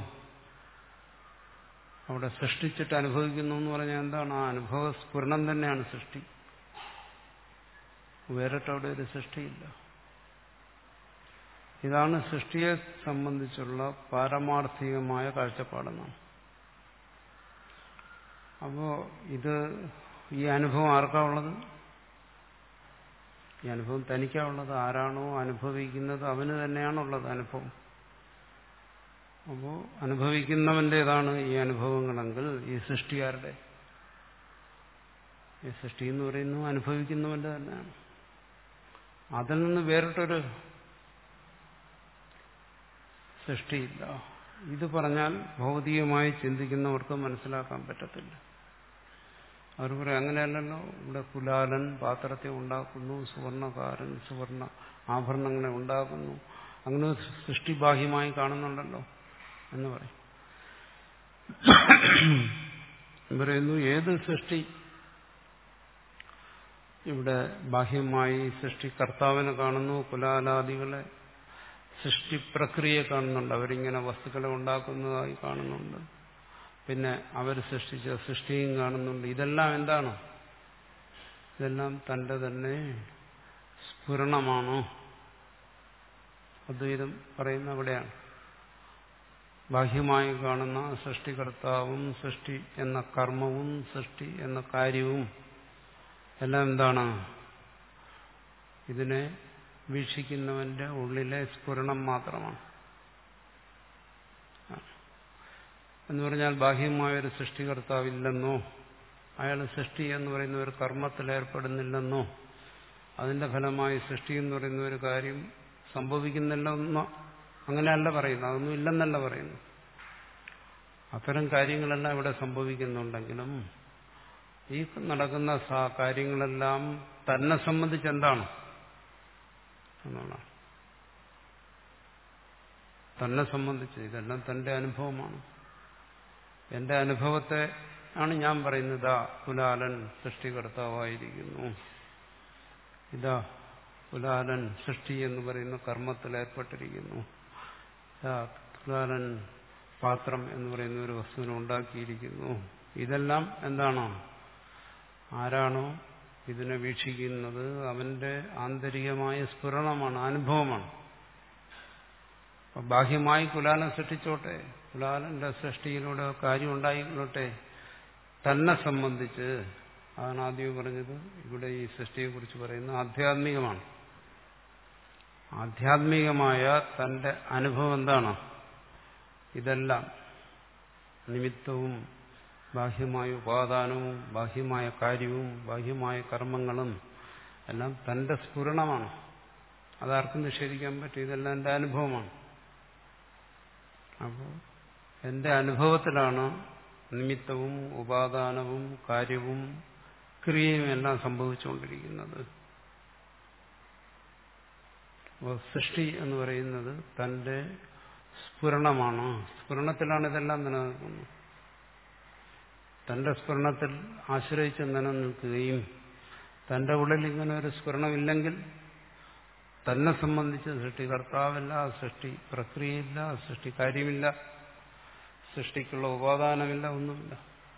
അവിടെ സൃഷ്ടിച്ചിട്ട് അനുഭവിക്കുന്നു എന്ന് പറഞ്ഞാൽ എന്താണ് ആ അനുഭവ സ്ഫുരണം തന്നെയാണ് സൃഷ്ടി വേറിട്ട് അവിടെ ഒരു സൃഷ്ടിയില്ല ഇതാണ് സൃഷ്ടിയെ സംബന്ധിച്ചുള്ള പാരമാർത്ഥികമായ കാഴ്ചപ്പാടെന്നാണ് അപ്പോ ഇത് ഈ അനുഭവം ആർക്കാ ഉള്ളത് ഈ അനുഭവം തനിക്കാ ഉള്ളത് ആരാണോ അനുഭവിക്കുന്നത് അവന് തന്നെയാണുള്ളത് അനുഭവം അപ്പോൾ അനുഭവിക്കുന്നവൻ്റെതാണ് ഈ അനുഭവങ്ങളെങ്കിൽ ഈ സൃഷ്ടിയാരുടെ ഈ സൃഷ്ടി എന്ന് പറയുന്നത് അനുഭവിക്കുന്നവന്റെ തന്നെയാണ് അതിൽ നിന്ന് വേറിട്ടൊരു സൃഷ്ടിയില്ല ഇത് പറഞ്ഞാൽ ഭൗതികമായി ചിന്തിക്കുന്നവർക്ക് മനസ്സിലാക്കാൻ പറ്റത്തില്ല അവർ പറയും അങ്ങനെയല്ലല്ലോ ഇവിടെ കുലാലൻ പാത്രത്തെ ഉണ്ടാക്കുന്നു സുവർണകാരൻ സുവർണ ആഭരണങ്ങളെ ഉണ്ടാക്കുന്നു അങ്ങനെ സൃഷ്ടി ബാഹ്യമായി കാണുന്നുണ്ടല്ലോ എന്ന് പറയും പറയുന്നു ഏത് സൃഷ്ടി ഇവിടെ ബാഹ്യമായി സൃഷ്ടികർത്താവിനെ കാണുന്നു കുലാലാദികളെ സൃഷ്ടി പ്രക്രിയ കാണുന്നുണ്ട് അവരിങ്ങനെ വസ്തുക്കളെ ഉണ്ടാക്കുന്നതായി കാണുന്നുണ്ട് പിന്നെ അവർ സൃഷ്ടിച്ച സൃഷ്ടിയും കാണുന്നുണ്ട് ഇതെല്ലാം എന്താണ് ഇതെല്ലാം തന്റെ തന്നെ സ്ഫുരണമാണോ അദ്വൈതം പറയുന്ന അവിടെയാണ് ബാഹ്യമായി കാണുന്ന സൃഷ്ടികർത്താവും സൃഷ്ടി എന്ന കർമ്മവും സൃഷ്ടി എന്ന കാര്യവും എല്ലാം എന്താണ് ഇതിനെ വീക്ഷിക്കുന്നവന്റെ ഉള്ളിലെ സ്ഫുരണം മാത്രമാണ് എന്ന് പറഞ്ഞാൽ ബാഹ്യമായൊരു സൃഷ്ടികർത്താവില്ലെന്നോ അയാൾ സൃഷ്ടി എന്ന് പറയുന്ന ഒരു കർമ്മത്തിൽ ഏർപ്പെടുന്നില്ലെന്നോ അതിന്റെ ഫലമായി സൃഷ്ടി എന്ന് പറയുന്ന ഒരു കാര്യം സംഭവിക്കുന്നില്ലെന്നോ അങ്ങനെയല്ല പറയുന്നത് അതൊന്നും ഇല്ലെന്നല്ല പറയുന്നു അത്തരം കാര്യങ്ങളെല്ലാം ഇവിടെ സംഭവിക്കുന്നുണ്ടെങ്കിലും ഈ നടക്കുന്ന കാര്യങ്ങളെല്ലാം തന്നെ സംബന്ധിച്ച് എന്താണ് എന്നുള്ളതാണ് തന്നെ സംബന്ധിച്ച് ഇതെല്ലാം തന്റെ അനുഭവമാണ് എന്റെ അനുഭവത്തെ ആണ് ഞാൻ പറയുന്നത് ഇതാ കുലാലൻ സൃഷ്ടികർത്താവായിരിക്കുന്നു ഇതാ കുലാലൻ സൃഷ്ടി എന്ന് പറയുന്ന കർമ്മത്തിൽ ഏർപ്പെട്ടിരിക്കുന്നു ഇതാ കുലാലൻ പാത്രം എന്ന് പറയുന്ന ഒരു വസ്തുവിനെ ഉണ്ടാക്കിയിരിക്കുന്നു ഇതെല്ലാം എന്താണോ ആരാണോ ഇതിനെ വീക്ഷിക്കുന്നത് അവന്റെ ആന്തരികമായ സ്ഫുരണമാണ് അനുഭവമാണ് ബാഹ്യമായി കുലാലൻ സൃഷ്ടിച്ചോട്ടെ കുലാലന്റെ സൃഷ്ടിയിലൂടെ കാര്യം ഉണ്ടായിക്കൊള്ളട്ടെ തന്നെ സംബന്ധിച്ച് അതാണ് ആദ്യം പറഞ്ഞത് ഇവിടെ ഈ സൃഷ്ടിയെക്കുറിച്ച് പറയുന്നത് ആധ്യാത്മികമാണ് ആധ്യാത്മികമായ തന്റെ അനുഭവം എന്താണ് ഇതെല്ലാം നിമിത്തവും ബാഹ്യമായ ഉപാദാനവും ബാഹ്യമായ കാര്യവും ബാഹ്യമായ കർമ്മങ്ങളും എല്ലാം തന്റെ സ്ഫുരണമാണ് അതാർക്കും നിഷേധിക്കാൻ പറ്റും ഇതെല്ലാം എന്റെ അനുഭവമാണ് അപ്പോൾ എന്റെ അനുഭവത്തിലാണ് നിമിത്തവും ഉപാദാനവും കാര്യവും ക്രിയയും എല്ലാം സംഭവിച്ചുകൊണ്ടിരിക്കുന്നത് സൃഷ്ടി എന്ന് പറയുന്നത് തന്റെ സ്ഫുരണമാണ് സ്ഫുരണത്തിലാണ് ഇതെല്ലാം നിലനിൽക്കുന്നത് തന്റെ സ്ഫുരണത്തിൽ ആശ്രയിച്ച് നിലനിൽക്കുകയും തന്റെ ഉള്ളിൽ ഇങ്ങനെ ഒരു സ്ഫുരണമില്ലെങ്കിൽ തന്നെ സംബന്ധിച്ച് സൃഷ്ടികർത്താവില്ല സൃഷ്ടി പ്രക്രിയയില്ല സൃഷ്ടി കാര്യമില്ല സൃഷ്ടിക്കുള്ള ഉപാദാനമില്ല ഒന്നുമില്ല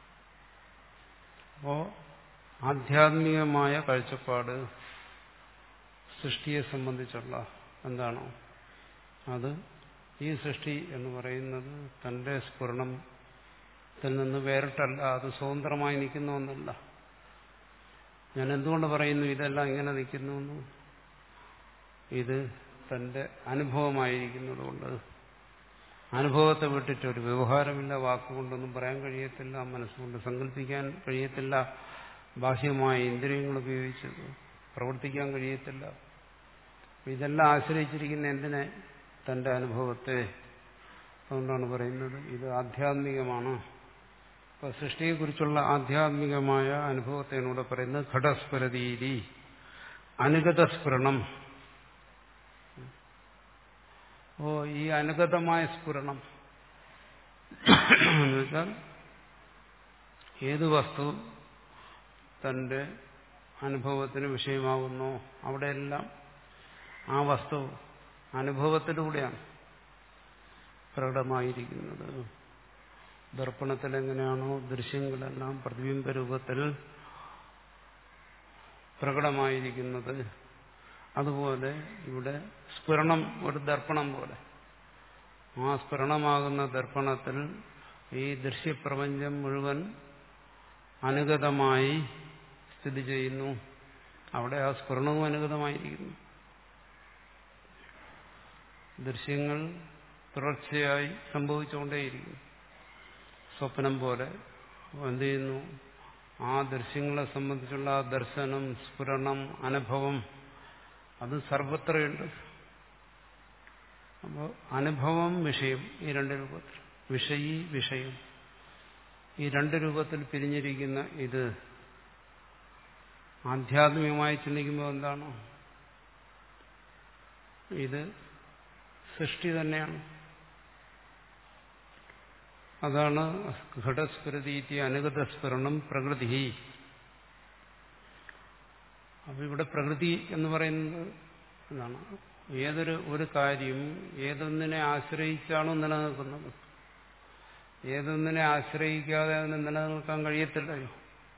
അപ്പോ ആധ്യാത്മികമായ കാഴ്ചപ്പാട് സൃഷ്ടിയെ സംബന്ധിച്ചുള്ള എന്താണോ അത് ഈ സൃഷ്ടി എന്ന് പറയുന്നത് തന്റെ സ്ഫുരണത്തിൽ നിന്ന് വേറിട്ടല്ല അത് സ്വതന്ത്രമായി നിൽക്കുന്ന ഒന്നല്ല ഞാൻ എന്തുകൊണ്ട് പറയുന്നു ഇതെല്ലാം ഇങ്ങനെ നിൽക്കുന്നു ഇത് തന്റെ അനുഭവമായിരിക്കുന്നതുകൊണ്ട് അനുഭവത്തെ വിട്ടിട്ട് ഒരു വ്യവഹാരമില്ല വാക്കുകൊണ്ടൊന്നും പറയാൻ കഴിയത്തില്ല മനസ്സുകൊണ്ട് സങ്കല്പിക്കാൻ കഴിയത്തില്ല ബാഹ്യമായ ഇന്ദ്രിയങ്ങൾ ഉപയോഗിച്ച് പ്രവർത്തിക്കാൻ കഴിയത്തില്ല ഇതെല്ലാം ആശ്രയിച്ചിരിക്കുന്ന എന്തിനെ തന്റെ അനുഭവത്തെ അതുകൊണ്ടാണ് പറയുന്നത് ഇത് ആധ്യാത്മികമാണ് ഇപ്പൊ സൃഷ്ടിയെക്കുറിച്ചുള്ള ആധ്യാത്മികമായ അനുഭവത്തെയാണ് ഇവിടെ പറയുന്നത് ഘടസ്ഫുരതീരി അനുഗതസ്ഫുരണം ഓ ഈ അനുഗതമായ സ്ഫുരണം എന്ന് വെച്ചാൽ ഏത് വസ്തു തന്റെ അനുഭവത്തിന് വിഷയമാകുന്നോ അവിടെയെല്ലാം ആ വസ്തു അനുഭവത്തിലൂടെയാണ് പ്രകടമായിരിക്കുന്നത് ദർപ്പണത്തിൽ എങ്ങനെയാണോ ദൃശ്യങ്ങളെല്ലാം പ്രതിബിംബ രൂപത്തിൽ പ്രകടമായിരിക്കുന്നത് അതുപോലെ ഇവിടെ സ്ഫുരണം ഒരു ദർപ്പണം പോലെ ആ സ്ഫുരണമാകുന്ന ദർപ്പണത്തിൽ ഈ ദൃശ്യപ്രപഞ്ചം മുഴുവൻ അനുഗതമായി സ്ഥിതി ചെയ്യുന്നു അവിടെ ആ സ്ഫുരണവും അനുഗതമായിരിക്കുന്നു ദൃശ്യങ്ങൾ തുടർച്ചയായി സംഭവിച്ചുകൊണ്ടേയിരിക്കുന്നു സ്വപ്നം പോലെ എന്ത് ചെയ്യുന്നു ആ ദൃശ്യങ്ങളെ സംബന്ധിച്ചുള്ള ആ ദർശനം സ്ഫുരണം അനുഭവം അത് സർവത്രയുണ്ട് അപ്പോൾ അനുഭവം വിഷയം ഈ രണ്ട് രൂപത്തിൽ വിഷയി വിഷയം ഈ രണ്ട് രൂപത്തിൽ പിരിഞ്ഞിരിക്കുന്ന ഇത് ആധ്യാത്മികമായി ചിന്തിക്കുമ്പോൾ എന്താണ് ഇത് സൃഷ്ടി തന്നെയാണ് അതാണ് ഘടസ്ഫുരതീറ്റി അനുഗതസ്ഫുരണം പ്രകൃതി അപ്പൊ ഇവിടെ പ്രകൃതി എന്ന് പറയുന്നത് എന്താണ് ഏതൊരു ഒരു കാര്യം ഏതൊന്നിനെ ആശ്രയിച്ചാണോ നിലനിൽക്കുന്നത് ഏതൊന്നിനെ ആശ്രയിക്കാതെ അതിന് നിലനിൽക്കാൻ കഴിയത്തില്ലയോ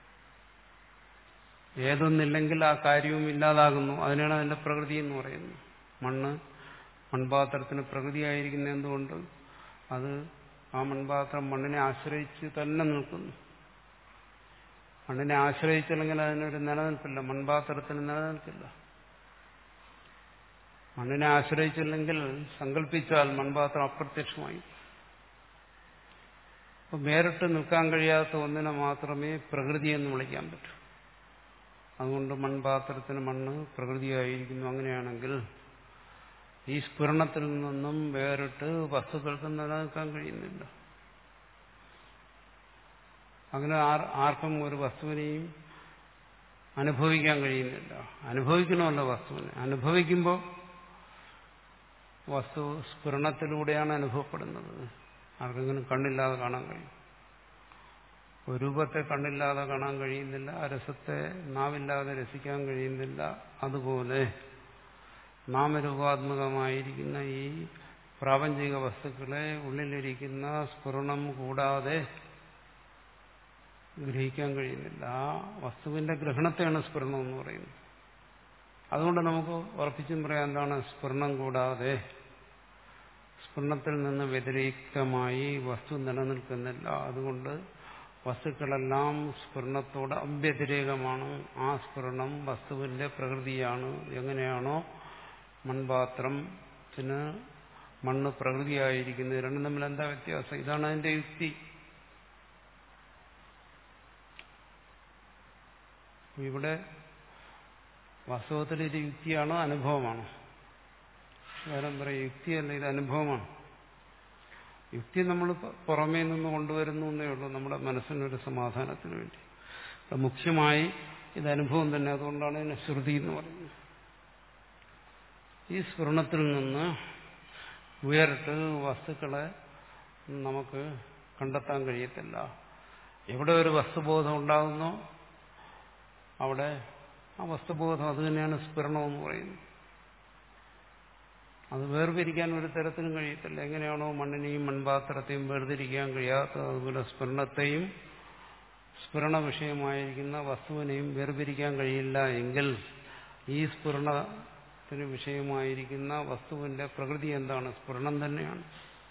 ഏതൊന്നില്ലെങ്കിൽ ആ കാര്യവും ഇല്ലാതാകുന്നു അതിനാണ് അതിന്റെ പ്രകൃതി എന്ന് പറയുന്നത് മണ്ണ് മൺപാത്രത്തിന് പ്രകൃതിയായിരിക്കുന്ന എന്തുകൊണ്ട് അത് ആ മൺപാത്രം മണ്ണിനെ ആശ്രയിച്ച് തന്നെ നിൽക്കുന്നു മണ്ണിനെ ആശ്രയിച്ചില്ലെങ്കിൽ അതിനൊരു നിലനിൽപ്പില്ല മൺപാത്രത്തിന് നിലനിൽക്കില്ല മണ്ണിനെ ആശ്രയിച്ചില്ലെങ്കിൽ സങ്കല്പിച്ചാൽ മൺപാത്രം അപ്രത്യക്ഷമായി അപ്പൊ വേറിട്ട് നിൽക്കാൻ കഴിയാത്ത ഒന്നിനെ മാത്രമേ പ്രകൃതി എന്ന് വിളിക്കാൻ പറ്റൂ അതുകൊണ്ട് മൺപാത്രത്തിന് മണ്ണ് പ്രകൃതിയായിരിക്കുന്നു അങ്ങനെയാണെങ്കിൽ ഈ സ്ഫുരണത്തിൽ നിന്നും വേറിട്ട് വസ്തുക്കൾക്ക് നിലനിൽക്കാൻ കഴിയുന്നില്ല അങ്ങനെ ആർ ആർക്കും ഒരു വസ്തുവിനെയും അനുഭവിക്കാൻ കഴിയുന്നില്ല അനുഭവിക്കണമല്ലോ വസ്തുവിനെ അനുഭവിക്കുമ്പോൾ വസ്തു സ്ഫുരണത്തിലൂടെയാണ് അനുഭവപ്പെടുന്നത് ആർക്കെങ്കിലും കണ്ണില്ലാതെ കാണാൻ കഴിയും ഒരു രൂപത്തെ കണ്ണില്ലാതെ കാണാൻ കഴിയുന്നില്ല രസത്തെ നാവില്ലാതെ രസിക്കാൻ കഴിയുന്നില്ല അതുപോലെ നാമരൂപാത്മകമായിരിക്കുന്ന ഈ പ്രാപഞ്ചിക വസ്തുക്കളെ ഉള്ളിലിരിക്കുന്ന സ്ഫുരണം കൂടാതെ ഗ്രഹിക്കാൻ കഴിയുന്നില്ല ആ വസ്തുവിന്റെ ഗ്രഹണത്തെയാണ് സ്ഫുരണം എന്ന് പറയുന്നത് അതുകൊണ്ട് നമുക്ക് ഉറപ്പിച്ചും പറയാൻ എന്താണ് സ്ഫുരണം കൂടാതെ സ്ഫുരണത്തിൽ നിന്ന് വ്യതിരിക്തമായി വസ്തു നിലനിൽക്കുന്നില്ല അതുകൊണ്ട് വസ്തുക്കളെല്ലാം സ്ഫുരണത്തോട് അവ്യതിരേകമാണ് ആ സ്ഫുരണം വസ്തുവിന്റെ പ്രകൃതിയാണ് എങ്ങനെയാണോ മൺപാത്രത്തിന് മണ്ണ് പ്രകൃതിയായിരിക്കുന്നത് രണ്ടും തമ്മിൽ എന്താ വ്യത്യാസം ഇതാണ് അതിന്റെ യുക്തി ഇവിടെ വാസ്തവത്തിൽ ഇത് യുക്തിയാണോ അനുഭവമാണോ വേറെ പറയും യുക്തിയല്ല ഇത് അനുഭവമാണ് യുക്തി നമ്മൾ പുറമേ നിന്ന് കൊണ്ടുവരുന്നു എന്നേ ഉള്ളൂ നമ്മുടെ മനസ്സിനൊരു സമാധാനത്തിന് വേണ്ടി മുഖ്യമായി ഇത് അനുഭവം തന്നെ അതുകൊണ്ടാണ് ഇതിനെ ശ്രുതി എന്ന് പറയുന്നത് ഈ സ്ഫുരണത്തിൽ നിന്ന് ഉയർത്ത് വസ്തുക്കളെ നമുക്ക് കണ്ടെത്താൻ കഴിയത്തില്ല എവിടെ ഒരു വസ്തുബോധം ഉണ്ടാകുന്നോ അവിടെ ആ വസ്തുബോധം അത് തന്നെയാണ് സ്ഫുരണം എന്ന് പറയുന്നത് അത് വേർതിരിക്കാൻ ഒരു തരത്തിലും കഴിയത്തില്ല എങ്ങനെയാണോ മണ്ണിനെയും മൺപാത്രത്തെയും വേർതിരിക്കാൻ കഴിയാത്തത് അതുപോലെ സ്ഫുരണത്തെയും സ്ഫുരണ വിഷയമായിരിക്കുന്ന വസ്തുവിനെയും വേർതിരിക്കാൻ കഴിയില്ല എങ്കിൽ ഈ സ്ഫുരണത്തിന് വിഷയമായിരിക്കുന്ന വസ്തുവിന്റെ പ്രകൃതി എന്താണ് സ്ഫുരണം തന്നെയാണ്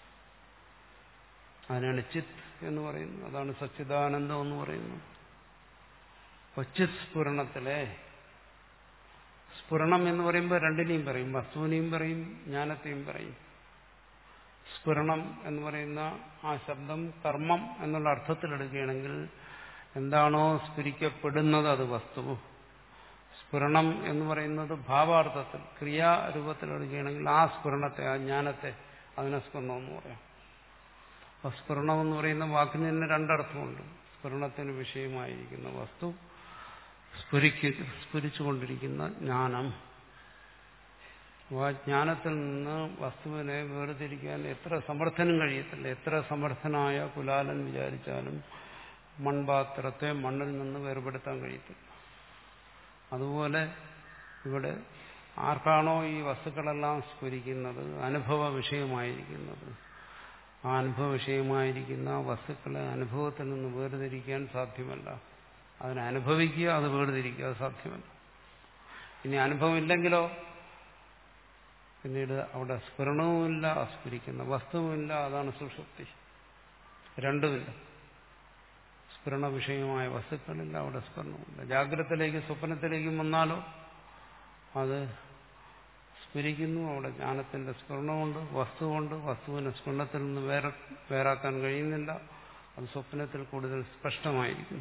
അതിനാണ് ചിത്ത് എന്ന് പറയുന്നത് അതാണ് സച്ചിദാനന്ദം എന്ന് പറയുന്നത് ചിത് സ്ഫുരണത്തിലെ സ്ഫുരണം എന്ന് പറയുമ്പോൾ രണ്ടിനെയും പറയും വസ്തുവിനെയും പറയും ജ്ഞാനത്തെയും പറയും സ്ഫുരണം എന്ന് പറയുന്ന ആ ശബ്ദം കർമ്മം എന്നുള്ള അർത്ഥത്തിലെടുക്കുകയാണെങ്കിൽ എന്താണോ സ്ഫുരിക്കപ്പെടുന്നത് അത് വസ്തു സ്ഫുരണം എന്ന് പറയുന്നത് ഭാവാർത്ഥത്തിൽ ക്രിയാരൂപത്തിലെടുക്കുകയാണെങ്കിൽ ആ സ്ഫുരണത്തെ ആ ജ്ഞാനത്തെ അതിനെ സ്ഫുരണം എന്ന് പറയാം അപ്പൊ സ്ഫുരണം എന്ന് പറയുന്ന വാക്കിന് തന്നെ രണ്ടർത്ഥമുണ്ട് സ്ഫുരണത്തിന് വിഷയമായിരിക്കുന്ന വസ്തു സ്ഫുരിക്ക സ്ഫുരിച്ചുകൊണ്ടിരിക്കുന്ന ജ്ഞാനം ആ ജ്ഞാനത്തിൽ നിന്ന് വസ്തുവിനെ വേർതിരിക്കാൻ എത്ര സമർത്ഥനും കഴിയത്തില്ല എത്ര സമർത്ഥനായ കുലാലൻ വിചാരിച്ചാലും മൺപാത്രത്തെ മണ്ണിൽ നിന്ന് വേർപെടുത്താൻ കഴിയത്തില്ല അതുപോലെ ഇവിടെ ആർക്കാണോ ഈ വസ്തുക്കളെല്ലാം സ്ഫുരിക്കുന്നത് അനുഭവ വിഷയമായിരിക്കുന്നത് ആ അനുഭവ വിഷയമായിരിക്കുന്ന വസ്തുക്കളെ അനുഭവത്തിൽ നിന്ന് വേർതിരിക്കാൻ സാധ്യമല്ല അതിനെ അനുഭവിക്കുക അത് വേർതിരിക്കുക അത് സാധ്യമല്ല ഇനി അനുഭവം ഇല്ലെങ്കിലോ പിന്നീട് അവിടെ സ്ഫുരണവുമില്ല സ്ഫുരിക്കുന്ന വസ്തുവുമില്ല അതാണ് സുഷുപ്തി രണ്ടുമില്ല സ്ഫുരണ വിഷയമായ വസ്തുക്കളില്ല അവിടെ സ്ഫുരണമില്ല ജാഗ്രതത്തിലേക്ക് സ്വപ്നത്തിലേക്കും വന്നാലോ അത് സ്ഫുരിക്കുന്നു അവിടെ ജ്ഞാനത്തിന്റെ സ്ഫുരണമുണ്ട് വസ്തുവുണ്ട് വസ്തുവിനെ സ്ഫുരണത്തിൽ നിന്ന് വേറെ വേറാക്കാൻ കഴിയുന്നില്ല അത് സ്വപ്നത്തിൽ കൂടുതൽ സ്പഷ്ടമായിരിക്കുന്നു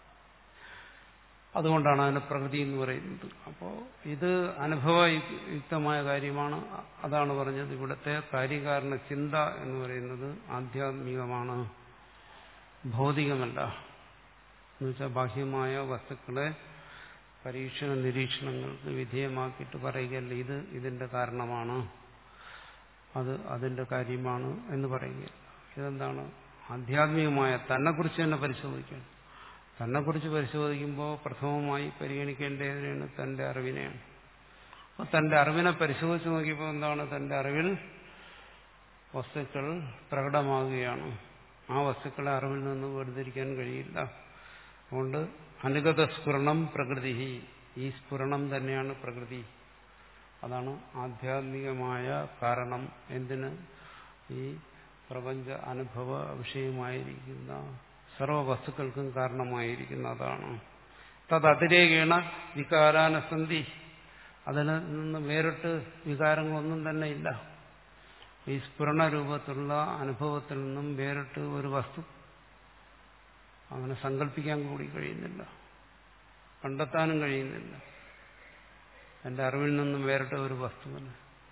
അതുകൊണ്ടാണ് അതിന് പ്രകൃതി എന്ന് പറയുന്നത് അപ്പോൾ ഇത് അനുഭവയുക്തമായ കാര്യമാണ് അതാണ് പറഞ്ഞത് ഇവിടുത്തെ കാര്യകാരണ ചിന്ത എന്ന് പറയുന്നത് ആധ്യാത്മികമാണ് ഭൗതികമല്ല എന്നുവെച്ചാൽ ബാഹ്യമായ വസ്തുക്കളെ പരീക്ഷണ നിരീക്ഷണങ്ങൾക്ക് വിധേയമാക്കിയിട്ട് പറയുകയല്ല ഇത് ഇതിന്റെ കാരണമാണ് അത് അതിന്റെ കാര്യമാണ് എന്ന് പറയുകയില്ല ഇതെന്താണ് ആധ്യാത്മികമായ തന്നെക്കുറിച്ച് തന്നെ പരിശോധിക്കണം തന്നെക്കുറിച്ച് പരിശോധിക്കുമ്പോൾ പ്രഥമമായി പരിഗണിക്കേണ്ടതിനാണ് തന്റെ അറിവിനെയാണ് അപ്പോൾ തന്റെ അറിവിനെ പരിശോധിച്ച് നോക്കിയപ്പോൾ എന്താണ് തന്റെ അറിവിൽ വസ്തുക്കൾ പ്രകടമാകുകയാണ് ആ വസ്തുക്കളെ അറിവിൽ നിന്ന് വേർതിരിക്കാൻ കഴിയില്ല അതുകൊണ്ട് അനുഗത സ്ഫുരണം പ്രകൃതി ഈ സ്ഫുരണം തന്നെയാണ് പ്രകൃതി അതാണ് ആധ്യാത്മികമായ കാരണം എന്തിന് ഈ പ്രപഞ്ച അനുഭവ വിഷയമായിരിക്കുന്ന സർവ വസ്തുക്കൾക്കും കാരണമായിരിക്കുന്ന അതാണ് തത് അതിരേകേണ വികാരാനസന്ധി അതിൽ നിന്ന് വേറിട്ട് വികാരങ്ങളൊന്നും തന്നെ ഇല്ല ഈ സ്ഫുരണ രൂപത്തിലുള്ള അനുഭവത്തിൽ നിന്നും വേറിട്ട് ഒരു വസ്തു അങ്ങനെ സങ്കല്പിക്കാൻ കൂടി കഴിയുന്നില്ല കണ്ടെത്താനും കഴിയുന്നില്ല എന്റെ അറിവിൽ നിന്നും വേറിട്ട ഒരു വസ്തുവിന്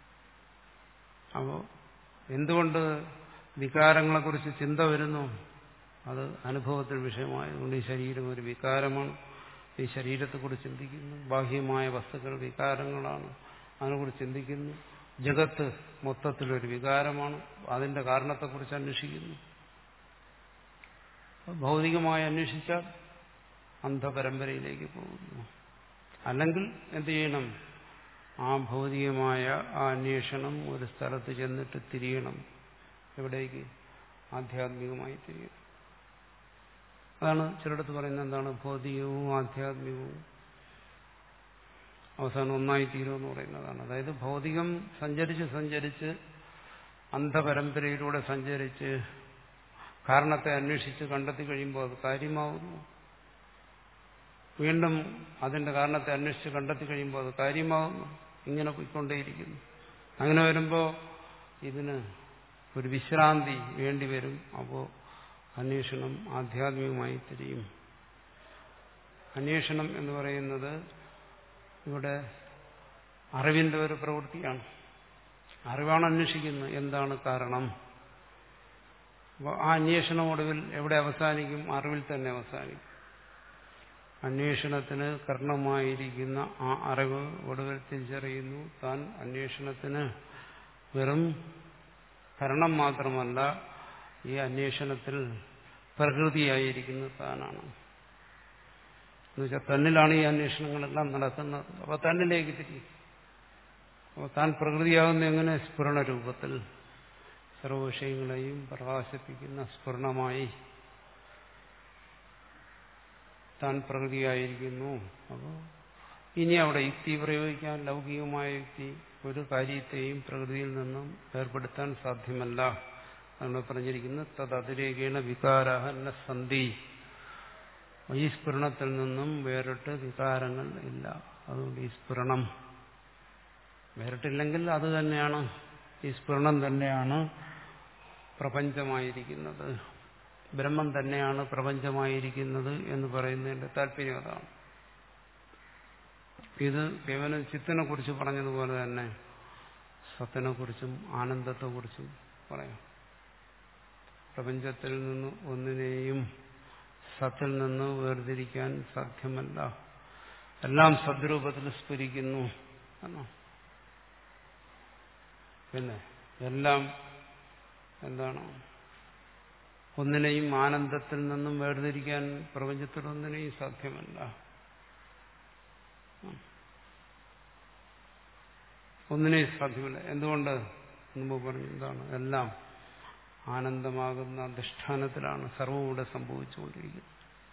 അപ്പോൾ എന്തുകൊണ്ട് വികാരങ്ങളെക്കുറിച്ച് ചിന്ത വരുന്നു അത് അനുഭവത്തിൽ വിഷയമായതുകൊണ്ട് ഈ ശരീരം ഒരു വികാരമാണ് ഈ ശരീരത്തെക്കുറിച്ച് ചിന്തിക്കുന്നു ബാഹ്യമായ വസ്തുക്കൾ വികാരങ്ങളാണ് അതിനെക്കുറിച്ച് ചിന്തിക്കുന്നു ജഗത്ത് മൊത്തത്തിലൊരു വികാരമാണ് അതിന്റെ കാരണത്തെക്കുറിച്ച് അന്വേഷിക്കുന്നു ഭൗതികമായി അന്വേഷിച്ചാൽ അന്ധപരമ്പരയിലേക്ക് പോകുന്നു അല്ലെങ്കിൽ എന്ത് ചെയ്യണം ആ ഭൗതികമായ ആ അന്വേഷണം ഒരു സ്ഥലത്ത് ചെന്നിട്ട് തിരിയണം എവിടേക്ക് ആധ്യാത്മികമായി തിരിയണം അതാണ് ചിലടത്ത് പറയുന്നത് എന്താണ് ഭൗതികവും ആധ്യാത്മികവും അവസാനം ഒന്നായി തീരുമെന്ന് പറയുന്നതാണ് അതായത് ഭൗതികം സഞ്ചരിച്ച് സഞ്ചരിച്ച് അന്ധപരമ്പരയിലൂടെ സഞ്ചരിച്ച് കാരണത്തെ അന്വേഷിച്ച് കണ്ടെത്തി കഴിയുമ്പോൾ അത് കാര്യമാവുന്നു വീണ്ടും അതിന്റെ കാരണത്തെ അന്വേഷിച്ച് കണ്ടെത്തി കഴിയുമ്പോൾ അത് കാര്യമാവുന്നു ഇങ്ങനെ പോയിക്കൊണ്ടേയിരിക്കുന്നു അങ്ങനെ വരുമ്പോൾ ഇതിന് ഒരു വിശ്രാന്തി വേണ്ടിവരും അപ്പോൾ അന്വേഷണം ആധ്യാത്മികമായി തിരിയും അന്വേഷണം എന്ന് പറയുന്നത് ഇവിടെ അറിവിന്റെ ഒരു പ്രവൃത്തിയാണ് അറിവാണ് അന്വേഷിക്കുന്നത് എന്താണ് കാരണം അപ്പോൾ ആ അന്വേഷണം ഒടുവിൽ എവിടെ അവസാനിക്കും അറിവിൽ തന്നെ അവസാനിക്കും അന്വേഷണത്തിന് കർണമായിരിക്കുന്ന ആ അറിവ് ഒടുവിൽ തിരിച്ചറിയുന്നു താൻ അന്വേഷണത്തിന് വെറും കരണം മാത്രമല്ല ഈ അന്വേഷണത്തിൽ പ്രകൃതിയായിരിക്കുന്ന താനാണ് എന്നുവെച്ചാൽ തന്നിലാണ് ഈ അന്വേഷണങ്ങളെല്ലാം നടക്കുന്നത് അപ്പോൾ തന്നിലേക്ക് തിരിയും അപ്പോൾ താൻ പ്രകൃതിയാകുന്ന എങ്ങനെ സ്ഫുരണ രൂപത്തിൽ സർവവിഷയങ്ങളെയും പ്രകാശിപ്പിക്കുന്ന സ്ഫുരണമായി താൻ പ്രകൃതിയായിരിക്കുന്നു അപ്പോൾ ഇനി അവിടെ യുക്തി പ്രയോഗിക്കാൻ ലൗകികമായ യുക്തി ഒരു കാര്യത്തെയും പ്രകൃതിയിൽ നിന്നും വേർപെടുത്താൻ സാധ്യമല്ല നമ്മൾ പറഞ്ഞിരിക്കുന്നത് തദതിരേകേണ വികാരഹ ന സന്ധി ഈ സ്ഫുരണത്തിൽ നിന്നും വേറിട്ട് വികാരങ്ങൾ ഇല്ല അതുകൊണ്ട് ഈ സ്ഫുരണം വേറിട്ടില്ലെങ്കിൽ അത് തന്നെയാണ് ഈ സ്ഫുരണം തന്നെയാണ് പ്രപഞ്ചമായിരിക്കുന്നത് ബ്രഹ്മം തന്നെയാണ് പ്രപഞ്ചമായിരിക്കുന്നത് എന്ന് പറയുന്നതിന്റെ താല്പര്യം അതാണ് ഇത് കേവലം ചിത്തിനെ കുറിച്ച് പറഞ്ഞതുപോലെ തന്നെ സത്തിനെ കുറിച്ചും ആനന്ദത്തെക്കുറിച്ചും പറയാം പ്രപഞ്ചത്തിൽ നിന്ന് ഒന്നിനെയും സത്തിൽ നിന്ന് വേർതിരിക്കാൻ സാധ്യമല്ല എല്ലാം സദ്രൂപത്തിൽ സ്ഫുരിക്കുന്നു എന്നോ പിന്നെ എല്ലാം എന്താണ് ഒന്നിനെയും ആനന്ദത്തിൽ നിന്നും വേർതിരിക്കാൻ പ്രപഞ്ചത്തിൽ ഒന്നിനെയും സാധ്യമല്ല ഒന്നിനെയും സാധ്യമല്ല എന്തുകൊണ്ട് മുമ്പ് പറഞ്ഞു എന്താണ് എല്ലാം ആനന്ദമാകുന്ന അധിഷ്ഠാനത്തിലാണ് സർവവും ഇവിടെ സംഭവിച്ചുകൊണ്ടിരിക്കുന്നത്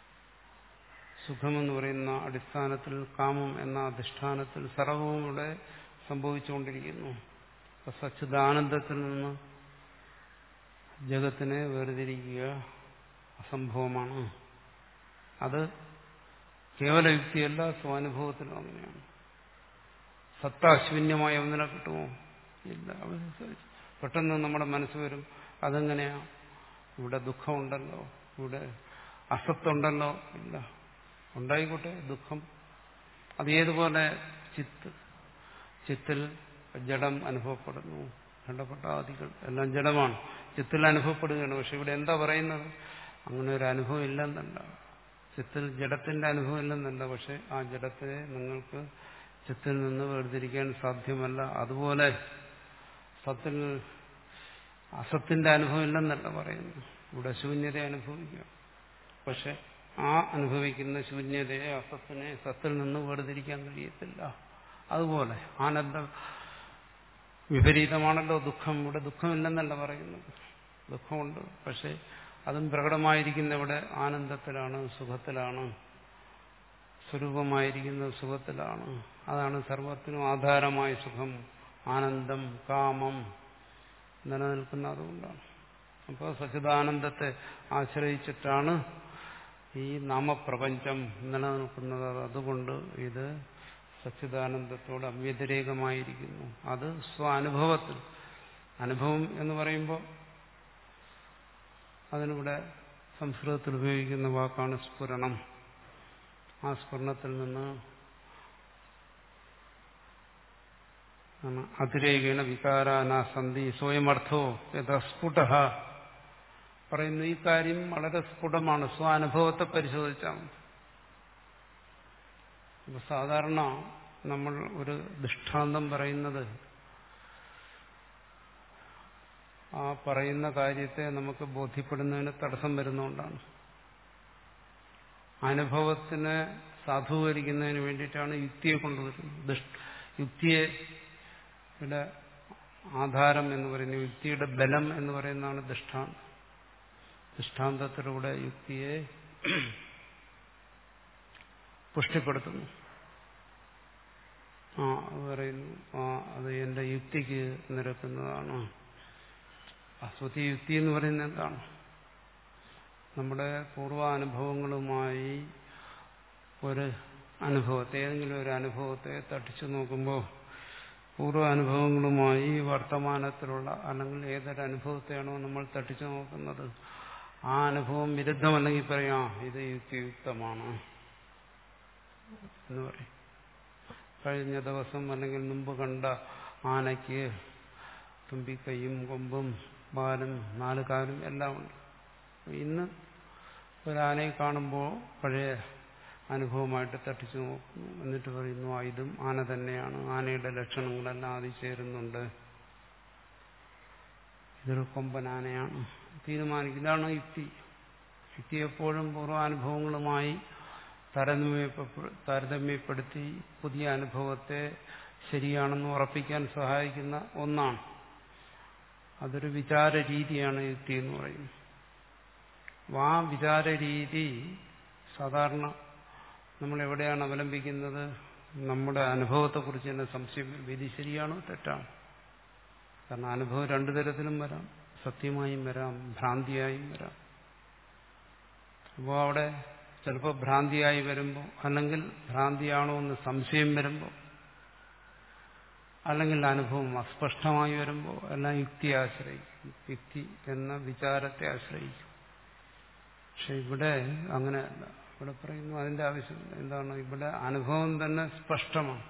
സുഖമെന്ന് പറയുന്ന അടിസ്ഥാനത്തിൽ കാമം എന്ന അധിഷ്ഠാനത്തിൽ സർവവും ഇവിടെ സംഭവിച്ചുകൊണ്ടിരിക്കുന്നു സച്ചിദാനന്ദത്തിൽ നിന്ന് ജഗത്തിനെ വേർതിരിക്കുക അസംഭവമാണ് അത് കേവല യുക്തിയല്ല സ്വാനുഭവത്തിലും അങ്ങനെയാണ് സത്താശൂന്യമായ ഒന്നിനെ കിട്ടുമോ ഇല്ല പെട്ടെന്ന് നമ്മുടെ മനസ്സ് വരും അതെങ്ങനെയാ ഇവിടെ ദുഃഖമുണ്ടല്ലോ ഇവിടെ അസത്തുണ്ടല്ലോ ഇല്ല ഉണ്ടായിക്കോട്ടെ ദുഃഖം അത് ഏതുപോലെ ചിത്ത് ചിത്തിൽ ജഡം അനുഭവപ്പെടുന്നു ഖണ്ഡപ്പെട്ടാദികൾ എല്ലാം ജഡമാണ് ചിത്തിൽ അനുഭവപ്പെടുകയാണ് പക്ഷെ ഇവിടെ എന്താ പറയുന്നത് അങ്ങനെ ഒരു അനുഭവം ഇല്ലെന്നല്ല ചിത്തിൽ ജഡത്തിന്റെ അനുഭവം ഇല്ലെന്നല്ല പക്ഷെ ആ ജഡത്തിനെ നിങ്ങൾക്ക് ചിത്തിൽ നിന്ന് വേർതിരിക്കാൻ സാധ്യമല്ല അതുപോലെ സത്തിൽ അസത്തിന്റെ അനുഭവം ഇല്ലെന്നല്ല പറയുന്നു ഇവിടെ ശൂന്യത അനുഭവിക്കുക പക്ഷെ ആ അനുഭവിക്കുന്ന ശൂന്യതയെ അസത്തിനെ സത്തിൽ നിന്ന് വേർതിരിക്കാൻ കഴിയത്തില്ല അതുപോലെ ആനന്ദ വിപരീതമാണല്ലോ ദുഃഖം ഇവിടെ ദുഃഖമില്ലെന്നല്ല പറയുന്നത് ദുഃഖമുണ്ട് പക്ഷെ അതും പ്രകടമായിരിക്കുന്ന ഇവിടെ ആനന്ദത്തിലാണ് സുഖത്തിലാണ് സ്വരൂപമായിരിക്കുന്ന സുഖത്തിലാണ് അതാണ് സർവത്തിനും ആധാരമായ സുഖം ആനന്ദം കാമം നിലനിൽക്കുന്ന അതുകൊണ്ടാണ് അപ്പോൾ സച്ചിദാനന്ദത്തെ ആശ്രയിച്ചിട്ടാണ് ഈ നാമപ്രപഞ്ചം നിലനിൽക്കുന്നത് അതുകൊണ്ട് ഇത് സച്ചിദാനന്ദത്തോട് അവ്യതിരേകമായിരിക്കുന്നു അത് സ്വാനുഭവത്തിൽ അനുഭവം എന്ന് പറയുമ്പോൾ അതിനിവിടെ സംസ്കൃതത്തിൽ ഉപയോഗിക്കുന്ന വാക്കാണ് സ്ഫുരണം ആ സ്ഫുരണത്തിൽ നിന്ന് അതിരേകേണ വികാരാനാസന്ധി സ്വയമർത്ഥോ യഥസ്ഫുട പറയുന്നു ഈ കാര്യം വളരെ സ്ഫുടമാണ് സ്വാനുഭവത്തെ പരിശോധിച്ചാൽ മതി സാധാരണ നമ്മൾ ഒരു ദൃഷ്ടാന്തം പറയുന്നത് ആ പറയുന്ന കാര്യത്തെ നമുക്ക് ബോധ്യപ്പെടുന്നതിന് തടസ്സം വരുന്നതുകൊണ്ടാണ് അനുഭവത്തിനെ സാധൂകരിക്കുന്നതിന് വേണ്ടിയിട്ടാണ് യുക്തിയെ കൊണ്ടുവരുന്നത് യുക്തിയെ ആധാരം എന്ന് പറയുന്നത് യുക്തിയുടെ ബലം എന്ന് പറയുന്നതാണ് ദൃഷ്ടാന്തം ദൃഷ്ടാന്തത്തിലൂടെ യുക്തിയെ പുഷ്ടിപ്പെടുത്തുന്നു ആ പറയുന്നു ആ അത് എന്റെ യുക്തിക്ക് നിരക്കുന്നതാണ് അസ്വതി യുക്തി എന്ന് പറയുന്നത് എന്താണ് നമ്മുടെ പൂർവാനുഭവങ്ങളുമായി ഒരു അനുഭവത്തെ ഏതെങ്കിലും ഒരു അനുഭവത്തെ തട്ടിച്ചു നോക്കുമ്പോൾ പൂർവാനുഭവങ്ങളുമായി വർത്തമാനത്തിലുള്ള അല്ലെങ്കിൽ ഏതൊരു അനുഭവത്തെയാണോ നമ്മൾ തട്ടിച്ചു നോക്കുന്നത് ആ അനുഭവം വിരുദ്ധമല്ലെങ്കിൽ പറയാം ഇത് യുക്തിയുക്തമാണ് എന്ന് പറയും കഴിഞ്ഞ ദിവസം അല്ലെങ്കിൽ മുമ്പ് കണ്ട ആനയ്ക്ക് തുമ്പിക്കൈയും കൊമ്പും പാലും നാല് കാലും എല്ലാം ഉണ്ട് ഇന്ന് ഒരാനയെ കാണുമ്പോൾ പഴയ അനുഭവമായിട്ട് തട്ടിച്ചു നോക്കുന്നു എന്നിട്ട് പറയുന്നു ആ ഇതും ആന തന്നെയാണ് ആനയുടെ ലക്ഷണങ്ങളെല്ലാം അതിൽ ചേരുന്നുണ്ട് ഇതൊരു കൊമ്പൻ ആനയാണ് തീരുമാനിക്കും ഇതാണ് യുക്തി യുക്തി എപ്പോഴും പൂർവാനുഭവങ്ങളുമായി താരതമ്യപ്പെ താരതമ്യപ്പെടുത്തി പുതിയ അനുഭവത്തെ ശരിയാണെന്ന് ഉറപ്പിക്കാൻ സഹായിക്കുന്ന ഒന്നാണ് അതൊരു വിചാര രീതിയാണ് യുക്തി എന്ന് പറയുന്നത് ആ വിചാര രീതി സാധാരണ നമ്മൾ എവിടെയാണ് അവലംബിക്കുന്നത് നമ്മുടെ അനുഭവത്തെക്കുറിച്ച് തന്നെ സംശയം വരും. ഇത് ശരിയാണോ തെറ്റാണോ കാരണം അനുഭവം രണ്ടു തരത്തിലും വരാം സത്യമായും വരാം ഭ്രാന്തിയായും വരാം അപ്പോൾ അവിടെ ചിലപ്പോൾ ഭ്രാന്തിയായി വരുമ്പോൾ അല്ലെങ്കിൽ ഭ്രാന്തിയാണോ എന്ന് സംശയം വരുമ്പോൾ അല്ലെങ്കിൽ അനുഭവം അസ്പഷ്ടമായി വരുമ്പോൾ എല്ലാം യുക്തിയെ ആശ്രയിക്കും യുക്തി എന്ന വിചാരത്തെ ആശ്രയിക്കും പക്ഷെ ഇവിടെ അങ്ങനെയല്ല ഇവിടെ പറയുന്നു അതിന്റെ ആവശ്യം എന്താണ് ഇവിടെ അനുഭവം തന്നെ സ്പഷ്ടമാണ്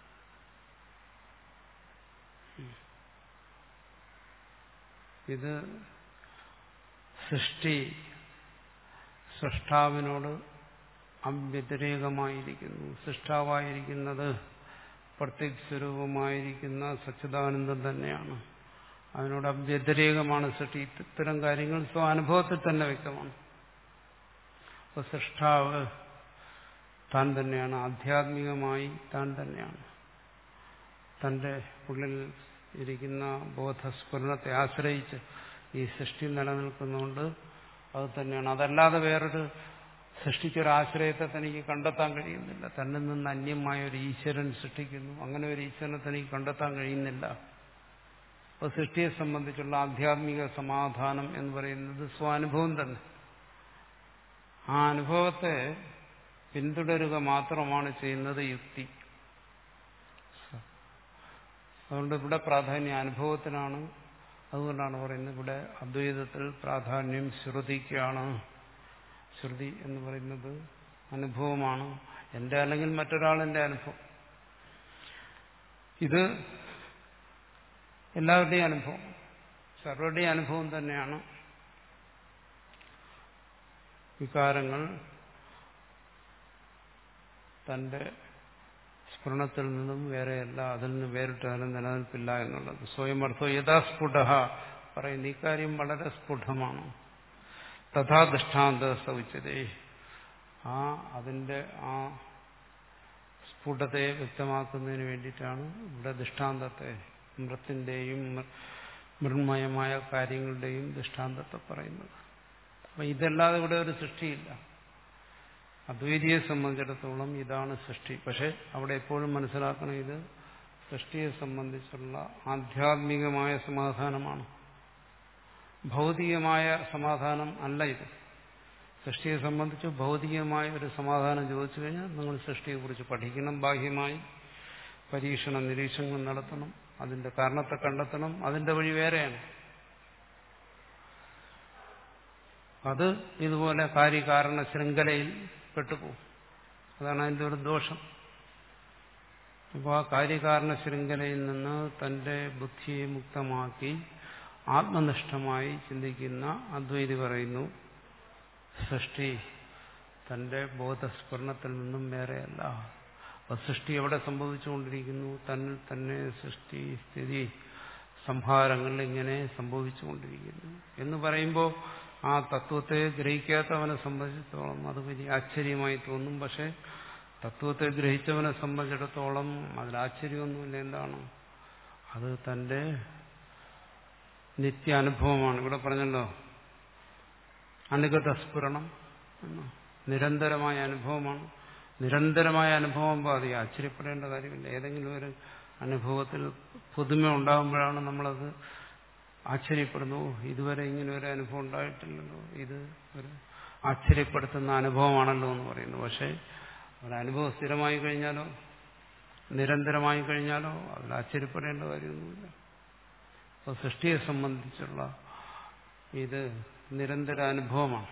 ഇത് സൃഷ്ടി സൃഷ്ടാവിനോട് അവ്യതിരേകമായിരിക്കുന്നു സൃഷ്ടാവായിരിക്കുന്നത് പ്രത്യേക സ്വരൂപമായിരിക്കുന്ന സച്ചിദാനന്ദം തന്നെയാണ് അതിനോട് അവ്യതിരേകമാണ് സൃഷ്ടി ഇത്തരം കാര്യങ്ങൾ സ്വാനുഭവത്തിൽ തന്നെ വ്യക്തമാണ് അപ്പോൾ സൃഷ്ടാവ് താൻ തന്നെയാണ് ആധ്യാത്മികമായി താൻ തന്നെയാണ് തന്റെ ഉള്ളിൽ ഇരിക്കുന്ന ബോധസ്ഫുരണത്തെ ആശ്രയിച്ച് ഈ സൃഷ്ടി നിലനിൽക്കുന്നുണ്ട് അത് തന്നെയാണ് അതല്ലാതെ വേറൊരു സൃഷ്ടിച്ചൊരാശ്രയത്തെ തനിക്ക് കണ്ടെത്താൻ കഴിയുന്നില്ല തന്നിൽ നിന്ന് അന്യമായ ഒരു ഈശ്വരൻ സൃഷ്ടിക്കുന്നു അങ്ങനെ ഒരു ഈശ്വരനെ തനിക്ക് കണ്ടെത്താൻ കഴിയുന്നില്ല അപ്പോൾ സൃഷ്ടിയെ സംബന്ധിച്ചുള്ള ആധ്യാത്മിക സമാധാനം എന്ന് പറയുന്നത് സ്വാനുഭവം തന്നെ ആ അനുഭവത്തെ പിന്തുടരുക മാത്രമാണ് ചെയ്യുന്നത് യുക്തി അതുകൊണ്ട് ഇവിടെ പ്രാധാന്യം അനുഭവത്തിനാണ് അതുകൊണ്ടാണ് പറയുന്നത് ഇവിടെ അദ്വൈതത്തിൽ പ്രാധാന്യം ശ്രുതിക്കാണ് ശ്രുതി എന്ന് പറയുന്നത് അനുഭവമാണ് എന്റെ അല്ലെങ്കിൽ മറ്റൊരാളിന്റെ അനുഭവം ഇത് എല്ലാവരുടെയും അനുഭവം സർവരുടെയും അനുഭവം തന്നെയാണ് വികാരങ്ങൾ തന്റെ സ്ഫുരണത്തിൽ നിന്നും വേറെയല്ല അതിൽ നിന്ന് വേറിട്ട് അതിന് നിലനിൽപ്പില്ല എന്നുള്ളത് സ്വയം അർത്ഥം യഥാസ്ഫുട പറയുന്ന ഇക്കാര്യം വളരെ സ്ഫുടമാണ് തഥാ ദൃഷ്ടാന്ത സൗച്യതേ ആ അതിന്റെ ആ സ്ഫുടതയെ വ്യക്തമാക്കുന്നതിന് വേണ്ടിയിട്ടാണ് ഇവിടെ ദൃഷ്ടാന്തത്തെ മൃത്തിന്റെയും മൃണ്മയമായ കാര്യങ്ങളുടെയും ദൃഷ്ടാന്തത്തെ പറയുന്നത് അപ്പൊ ഇതല്ലാതെ ഇവിടെ ഒരു സൃഷ്ടിയില്ല അദ്വൈതിയെ സംബന്ധിച്ചിടത്തോളം ഇതാണ് സൃഷ്ടി പക്ഷെ അവിടെ എപ്പോഴും മനസ്സിലാക്കണം ഇത് സൃഷ്ടിയെ സംബന്ധിച്ചുള്ള ആധ്യാത്മികമായ സമാധാനമാണ് ഭൗതികമായ സമാധാനം അല്ല ഇത് സൃഷ്ടിയെ സംബന്ധിച്ച് ഭൗതികമായ ഒരു സമാധാനം ചോദിച്ചു കഴിഞ്ഞാൽ നിങ്ങൾ സൃഷ്ടിയെക്കുറിച്ച് പഠിക്കണം ബാഹ്യമായി പരീക്ഷണ നിരീക്ഷണങ്ങൾ നടത്തണം അതിന്റെ കാരണത്തെ കണ്ടെത്തണം അതിന്റെ വഴി വേറെയാണ് അത് ഇതുപോലെ കാര്യകാരണ ശൃംഖലയിൽ പെട്ടുപോകും അതാണ് അതിന്റെ ഒരു ദോഷം അപ്പോൾ ആ കാര്യകാരണ ശൃംഖലയിൽ നിന്ന് തന്റെ ബുദ്ധിയെ മുക്തമാക്കി ആത്മനിഷ്ഠമായി ചിന്തിക്കുന്ന അദ്വൈതി പറയുന്നു സൃഷ്ടി തന്റെ ബോധസ്ഫുരണത്തിൽ നിന്നും വേറെയല്ല അപ്പൊ സൃഷ്ടി എവിടെ സംഭവിച്ചുകൊണ്ടിരിക്കുന്നു തന്നിൽ തന്നെ സൃഷ്ടി സ്ഥിതി സംഹാരങ്ങൾ ഇങ്ങനെ സംഭവിച്ചുകൊണ്ടിരിക്കുന്നു എന്ന് പറയുമ്പോൾ ആ തത്വത്തെ ഗ്രഹിക്കാത്തവനെ സംബന്ധിച്ചിടത്തോളം അത് വലിയ ആശ്ചര്യമായി തോന്നും പക്ഷെ തത്വത്തെ ഗ്രഹിച്ചവനെ സംബന്ധിച്ചിടത്തോളം അതിൽ ആശ്ചര്യമൊന്നുമില്ല എന്താണ് അത് തന്റെ നിത്യ അനുഭവമാണ് ഇവിടെ പറഞ്ഞല്ലോ അനുഗത സ്ഫുരണം നിരന്തരമായ അനുഭവമാണ് നിരന്തരമായ അനുഭവം അത് ആശ്ചര്യപ്പെടേണ്ട കാര്യമില്ല ഏതെങ്കിലും ഒരു അനുഭവത്തിൽ പുതുമ ഉണ്ടാകുമ്പോഴാണ് നമ്മളത് ആശ്ചര്യപ്പെടുന്നു ഇതുവരെ ഇങ്ങനെ ഒരു അനുഭവം ഉണ്ടായിട്ടില്ലല്ലോ ഇത് ഒരു ആശ്ചര്യപ്പെടുത്തുന്ന അനുഭവമാണല്ലോ എന്ന് പറയുന്നു പക്ഷേ ഒരു അനുഭവം സ്ഥിരമായി കഴിഞ്ഞാലോ നിരന്തരമായി കഴിഞ്ഞാലോ അതിൽ ആശ്ചര്യപ്പെടേണ്ട കാര്യമൊന്നുമില്ല അപ്പോൾ സൃഷ്ടിയെ സംബന്ധിച്ചുള്ള ഇത് നിരന്തര അനുഭവമാണ്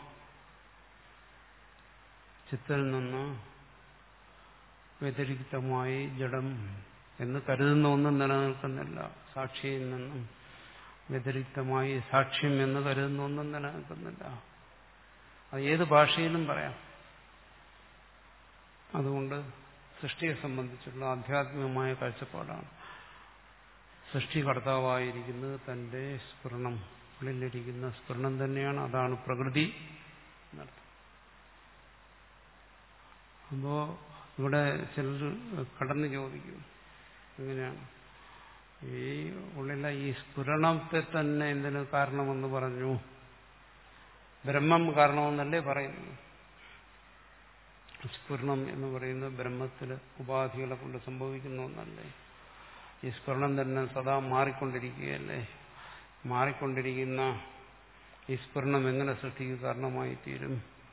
ചിത്തിൽ നിന്ന് വ്യതിരിക്തമായി ജഡം എന്ന് കരുതുന്ന ഒന്നും നിലനിൽക്കുന്നില്ല സാക്ഷിയിൽ നിന്നും വ്യതിരിക്തമായി സാക്ഷ്യം എന്ന് കരുതുന്ന ഒന്നും നിലനിൽക്കുന്നില്ല അത് ഏത് ഭാഷയിലും പറയാം അതുകൊണ്ട് സൃഷ്ടിയെ സംബന്ധിച്ചുള്ള ആധ്യാത്മികമായ കാഴ്ചപ്പാടാണ് സൃഷ്ടി കർത്താവായിരിക്കുന്നത് തന്റെ സ്ഫുരണം ഉള്ളിലിരിക്കുന്ന സ്ഫുരണം തന്നെയാണ് അതാണ് പ്രകൃതി എന്നർത്ഥം അപ്പോ ഇവിടെ ചിലർ കടന്നു ചോദിക്കും എങ്ങനെയാണ് ഈ ഉള്ളിലെ ഈ സ്ഫുരണത്തെ തന്നെ എന്തിനു കാരണമെന്ന് പറഞ്ഞു ബ്രഹ്മം കാരണമെന്നല്ലേ പറയുന്നു സ്ഫുരണം എന്ന് പറയുന്നത് ബ്രഹ്മത്തില് ഉപാധികളെ കൊണ്ട് സംഭവിക്കുന്ന ഒന്നല്ലേ ഈ സ്ഫുരണം തന്നെ സദാ മാറിക്കൊണ്ടിരിക്കുകയല്ലേ മാറിക്കൊണ്ടിരിക്കുന്ന ഈ സ്ഫുരണം എങ്ങനെ സൃഷ്ടിക്ക് കാരണമായി തീരും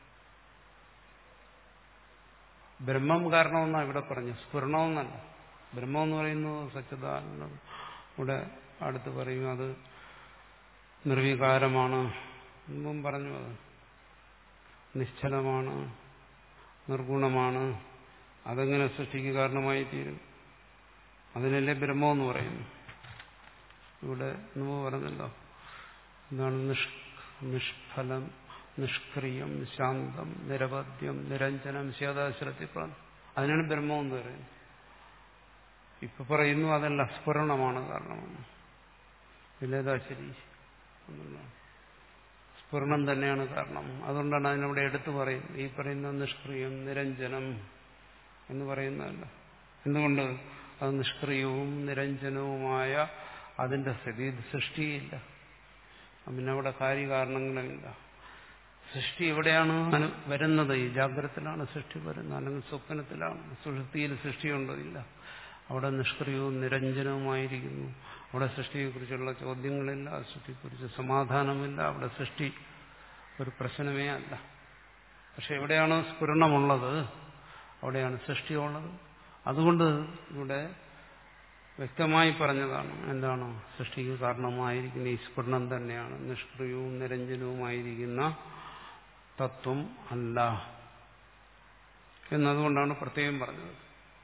ബ്രഹ്മം കാരണമെന്നാണ് ഇവിടെ പറഞ്ഞു സ്ഫുരണമെന്നല്ല ബ്രഹ്മം എന്ന് പറയുന്നത് സച്ചിദാനന്ദം ഇവിടെ അടുത്ത് പറയും അത് നിർവികാരമാണ് മുമ്പും പറഞ്ഞു അത് നിശ്ചലമാണ് നിർഗുണമാണ് അതെങ്ങനെ സൃഷ്ടിക്ക് കാരണമായി തീരും അതിനല്ലേ ബ്രഹ്മമെന്ന് പറയുന്നു ഇവിടെ മുമ്പ് പറഞ്ഞല്ലോ എന്താണ് നിഷ് നിഷ്ഫലം നിഷ്ക്രിയം ശാന്തം നിരവധ്യം നിരഞ്ജനം ശേതാശ്രത്തി അതിനാണ് ബ്രഹ്മം എന്ന് പറയുന്നത് ഇപ്പൊ പറയുന്നു അതല്ല സ്ഫുരണമാണ് കാരണമെന്ന് ഇല്ലേതാ ശരി എന്നുള്ളതാണ് സ്ഫുരണം തന്നെയാണ് കാരണം അതുകൊണ്ടാണ് അതിനവിടെ എടുത്തു പറയുന്നത് ഈ പറയുന്ന നിഷ്ക്രിയം നിരഞ്ജനം എന്ന് പറയുന്നതല്ല എന്തുകൊണ്ട് അത് നിഷ്ക്രിയവും നിരഞ്ജനവുമായ അതിന്റെ സ്ഥിതി സൃഷ്ടിയില്ല പിന്നെ അവിടെ കാര്യകാരണങ്ങളുമില്ല സൃഷ്ടി എവിടെയാണ് വരുന്നത് ഈ ജാഗ്രതത്തിലാണ് സൃഷ്ടി വരുന്നത് അല്ലെങ്കിൽ സ്വപ്നത്തിലാണ് സുഷൃത്തിയിൽ സൃഷ്ടിയുണ്ടോ ഇല്ല അവിടെ നിഷ്ക്രിയവും നിരഞ്ജനവുമായിരിക്കുന്നു അവിടെ സൃഷ്ടിയെക്കുറിച്ചുള്ള ചോദ്യങ്ങളില്ല സൃഷ്ടിയെക്കുറിച്ച് സമാധാനമില്ല അവിടെ സൃഷ്ടി ഒരു പ്രശ്നമേ അല്ല പക്ഷെ എവിടെയാണോ സ്ഫുരണമുള്ളത് അവിടെയാണ് സൃഷ്ടിയുള്ളത് അതുകൊണ്ട് ഇവിടെ വ്യക്തമായി പറഞ്ഞതാണ് എന്താണ് സൃഷ്ടിക്ക് കാരണമായിരിക്കുന്ന ഈ സ്ഫുരണം തന്നെയാണ് നിഷ്ക്രിയവും നിരഞ്ജനവുമായിരിക്കുന്ന തത്വം അല്ല എന്നതുകൊണ്ടാണ് പ്രത്യേകം പറഞ്ഞത്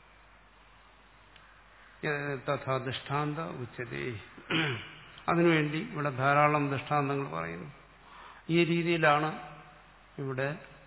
തഥാ ദൃഷ്ടാന്ത ഉച്ചതേ അതിനുവേണ്ടി ഇവിടെ ധാരാളം ദൃഷ്ടാന്തങ്ങൾ പറയുന്നു ഈ രീതിയിലാണ് ഇവിടെ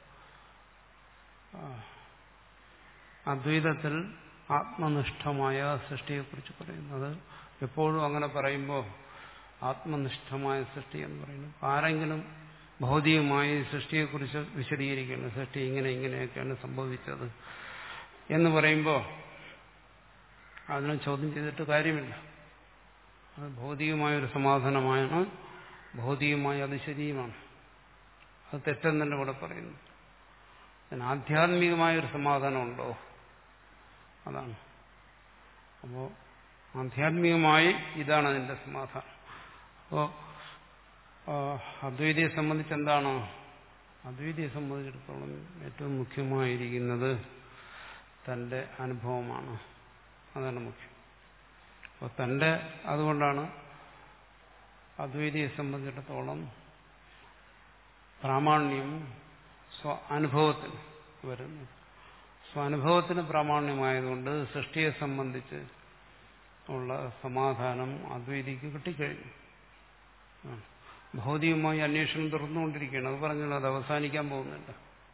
അദ്വൈതത്തിൽ ആത്മനിഷ്ഠമായ സൃഷ്ടിയെക്കുറിച്ച് പറയുന്നത് എപ്പോഴും അങ്ങനെ പറയുമ്പോൾ ആത്മനിഷ്ഠമായ സൃഷ്ടി എന്ന് പറയുന്നു ആരെങ്കിലും ഭൗതികമായി സൃഷ്ടിയെക്കുറിച്ച് വിശദീകരിക്കുന്നു സൃഷ്ടി ഇങ്ങനെ ഇങ്ങനെയൊക്കെയാണ് സംഭവിച്ചത് എന്ന് പറയുമ്പോൾ അതിനെ ചോദ്യം ചെയ്തിട്ട് കാര്യമില്ല അത് ഭൗതികമായൊരു സമാധാനമാണ് ഭൗതികമായ അത് ശരിയുമാണ് അത് തെറ്റെന്നല്ല ഇവിടെ പറയുന്നു അതിന് ആധ്യാത്മികമായൊരു സമാധാനമുണ്ടോ അതാണ് അപ്പോൾ ആധ്യാത്മികമായി ഇതാണ് അതിന്റെ സമാധാനം അപ്പോൾ അദ്വൈതിയെ സംബന്ധിച്ച് എന്താണ് അദ്വൈതിയെ സംബന്ധിച്ചിടത്തോളം ഏറ്റവും മുഖ്യമായിരിക്കുന്നത് തന്റെ അനുഭവമാണ് അതാണ് മുഖ്യം അപ്പോൾ തന്റെ അതുകൊണ്ടാണ് അദ്വൈതിയെ സംബന്ധിച്ചിടത്തോളം പ്രാമാണ്യം സ്വ അനുഭവത്തിന് വരുന്നത് സ്വാനുഭവത്തിന് പ്രാമാണ്യമായതുകൊണ്ട് സൃഷ്ടിയെ സംബന്ധിച്ച് ഉള്ള സമാധാനം അദ്വൈതിക്ക് കിട്ടിക്കഴിഞ്ഞു ഭൗതികമായി അന്വേഷണം തുറന്നുകൊണ്ടിരിക്കുകയാണ് അത് പറഞ്ഞാൽ അത് അവസാനിക്കാൻ പോകുന്നില്ല